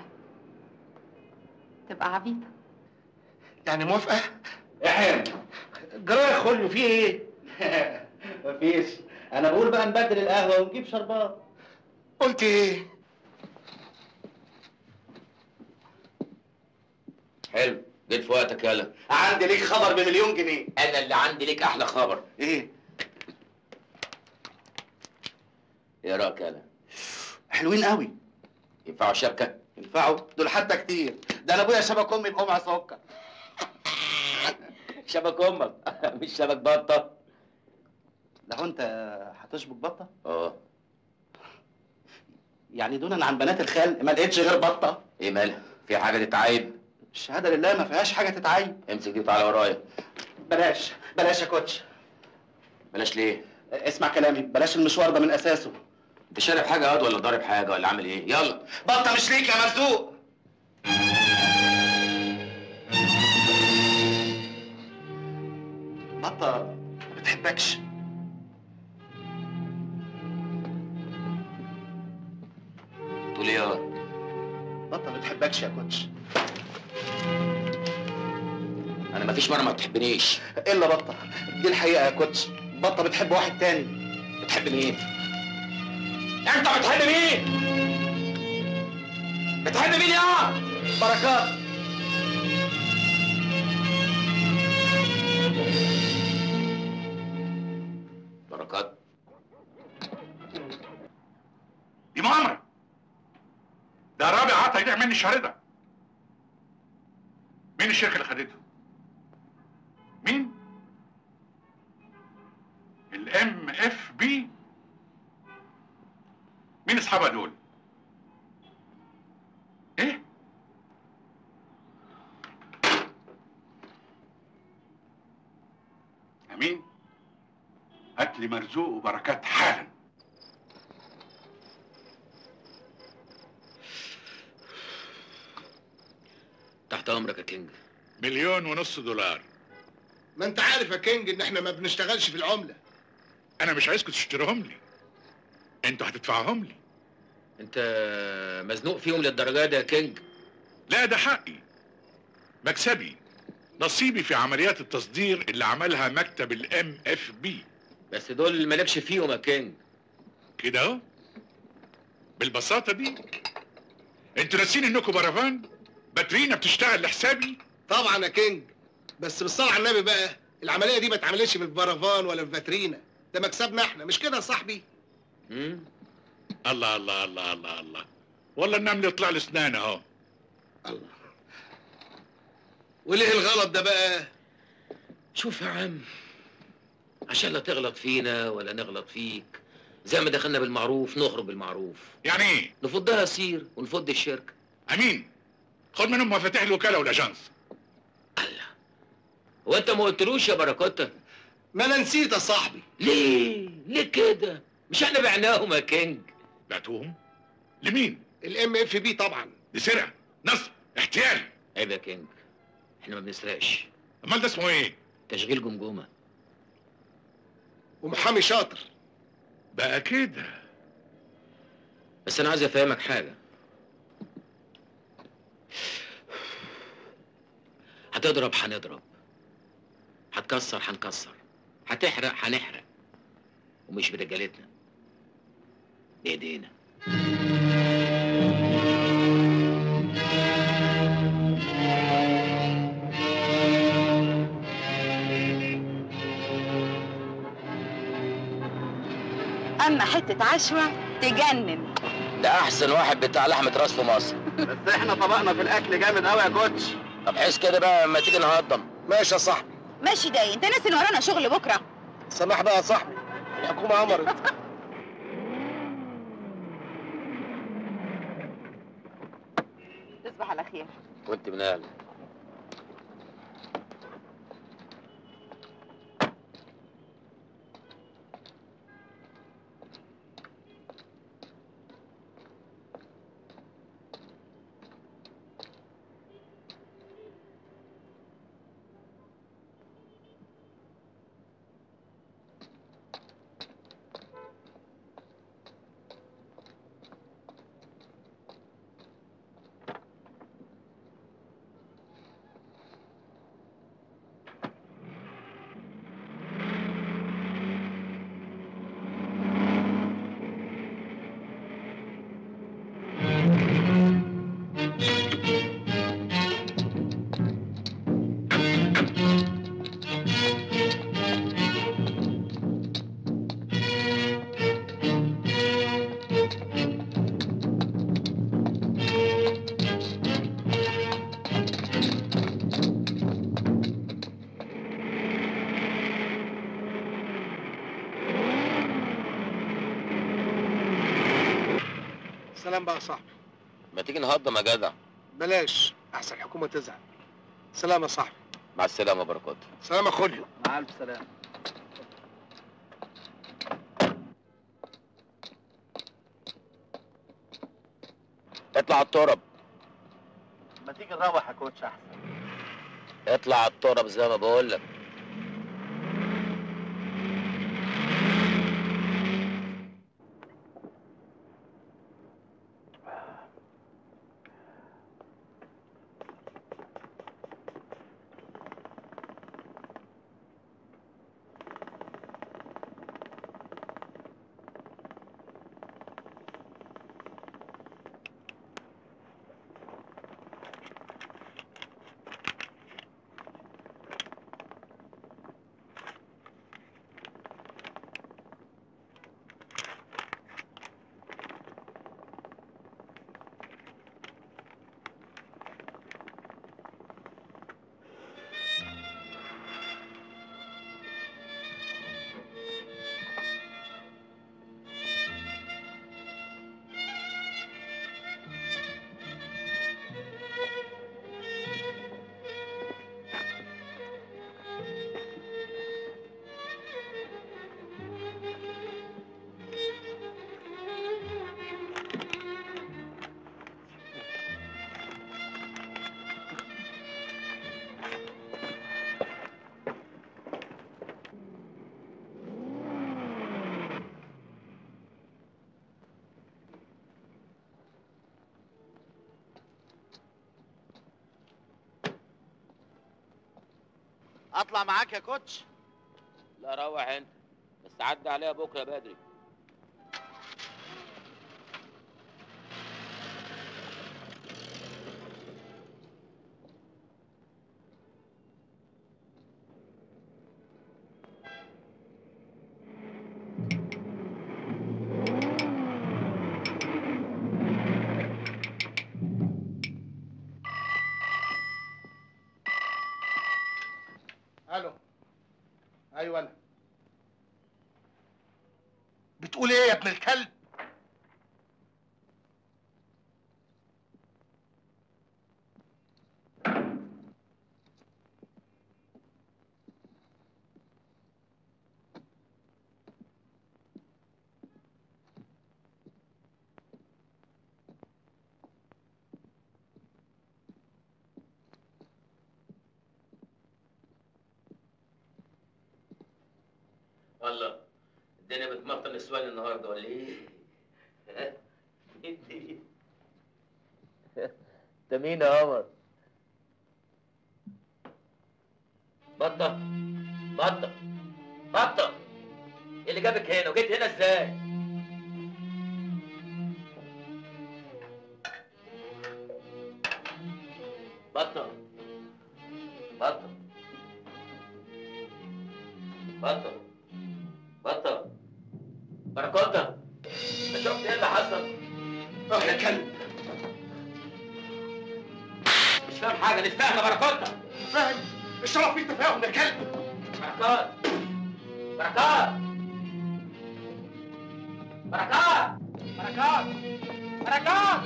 تبقى عبيطه يعني موافقه احنا جرايه خلو في ايه مفيش انا بقول بقى نبدل القهوه ونجيب شربات قلت ايه حلو جيت في وقتك يالا عندي ليك خبر بمليون جنيه انا اللي عندي ليك احلى خبر ايه ايه رايك يالا حلوين قوي ينفعوا شبكه ينفعوا دول حتى كتير ده انا ابويا شبك امي بقمع سكر شبك امك مش شبك بطه لو انت هتشبك بطه اه يعني دونا عن بنات الخال ما لقيتش غير بطه ايه مالها في حاجه تتعيب الشهاده لله ما فيهاش حاجه تتعيب امسك دي وتعالى ورايا بلاش بلاش يا كوتش بلاش ليه اسمع كلامي بلاش المشوار ده من اساسه انت شارب حاجه ياض ولا ضارب حاجه ولا عامل ايه يلا بطه مش ليك يا مرزوق بطه ما بتحبكش تقول ايه ياض بطه ما بتحبكش يا كوتش انا مفيش مره ما بتحبنيش الا بطه دي الحقيقه يا كوتش بطه بتحب واحد تاني بتحب مين انت بتحب مين بتحب مين يا بركات بركات دي مؤامره ده رابع عطا يبيع مني الشهر ده مين الشركه اللي خدته مين الام اف بي مين اصحابها دول ايه امين هات لي مرزوق وبركات حالا تحت امرك يا كينج مليون ونص دولار ما انت عارف يا كينج ان احنا ما بنشتغلش في العمله انا مش عايزكم تشتريهم لي انتوا هتدفعوهم لي انت مزنوق فيهم للدرجه دي يا كينج لا ده حقي مكسبي نصيبي في عمليات التصدير اللي عملها مكتب الام اف بي بس دول مالكش فيهم يا كينج كده اهو بالبساطه دي انتوا ناسين انكم برافان باترينا بتشتغل لحسابي طبعا يا كينج بس بالصلاه على النبي بقى العمليه دي ما اتعملتش بالبرافان ولا بفاترينا ده مكسبنا احنا مش كده يا صاحبي الله الله الله الله الله والله النمل يطلع له اسنان اهو وليه الغلط ده بقى شوف يا عم عشان لا تغلط فينا ولا نغلط فيك زي ما دخلنا بالمعروف نخرج بالمعروف يعني ايه نفضها سير ونفض الشركه امين خد منهم مفاتيح الوكاله والاجانس هو انت ما قلتلوش يا بركوته ما انا نسيت يا صاحبي ليه ليه كده مش احنا بعناهم يا كينج بعتوهم لمين الام اف بي طبعا دي سرقه نصب احتيال عيب يا كينج احنا ما بنسرقش امال ده اسمه ايه تشغيل جمجمه ومحامي شاطر بقى كده بس انا عايز افهمك حاجه هتضرب هنضرب هتكسر هنكسر هتحرق هنحرق ومش برجالتنا بايدينا اما حته عشوه تجنن ده احسن واحد بتاع لحمه راس في مصر بس احنا طبقنا في الاكل جامد قوي يا كوتش طب حس كده بقى لما تيجي نهضم ماشي يا صاحبي ماشي داي انت ناسي ان ورانا شغل بكره سماح بقى يا صاحبي الحكومه امرت تصبح على خير وانت من اهل سلام بقى يا صاحبي ما تيجي نهضم يا جدع بلاش احسن الحكومه تزعل سلام يا صاحبي مع السلامه بركات سلام يا خوليو مع الف سلامه اطلع على الترب ما تيجي نروح يا كوتش احسن اطلع على الترب زي ما بقول لك اطلع معاك يا كوتش لا روح انت بس عدى عليها بكره بدري الو ايوه انا بتقول ايه يا ابن الكلب الله الدنيا بتمطر نسوان النهارده ولا ايه؟ ها؟ انت انت مين يا قمر؟ بطة بطة بطة ايه اللي جابك هنا وجيت هنا ازاي؟ بطة بطة بطة بطة بركوتة انت شفت ايه اللي حصل؟ روح يا كلب مش فاهم حاجة نتفاهم يا بركوتة فاهم الشرف فيه تفاهم يا كلب بركات بركات بركات بركات بركات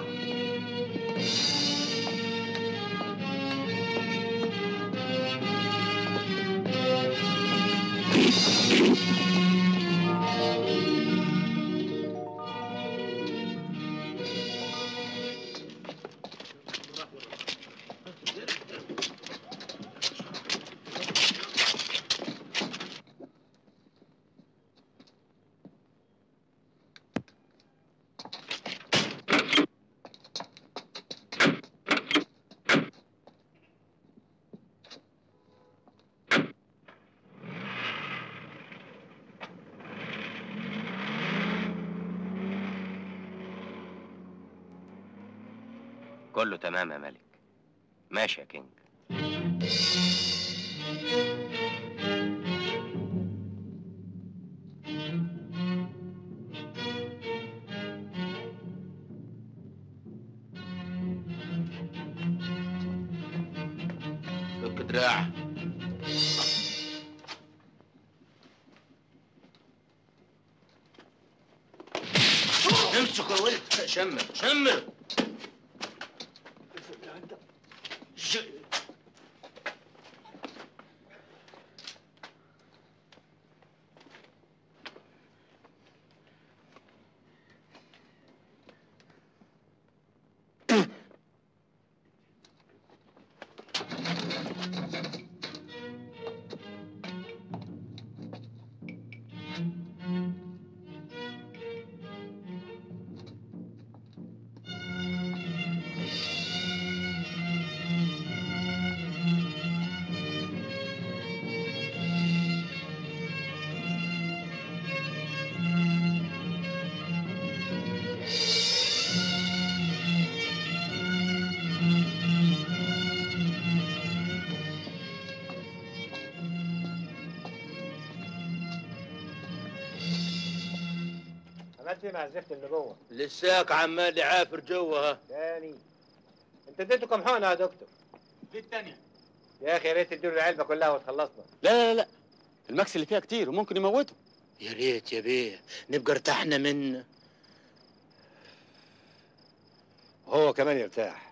كله تمام يا ملك ماشي يا كينج فك دراع امشي امسك يا ولد شمر شمر عملت ايه مع الزفت اللي جوه؟ لساك عمال يعافر جوه ها تاني انت اديته كام حقنه يا دكتور؟ دي التانية يا اخي يا ريت تديله العلبه كلها وتخلصنا لا لا لا المكس اللي فيها كتير وممكن يموته يا ريت يا بيه نبقى ارتحنا منه هو كمان يرتاح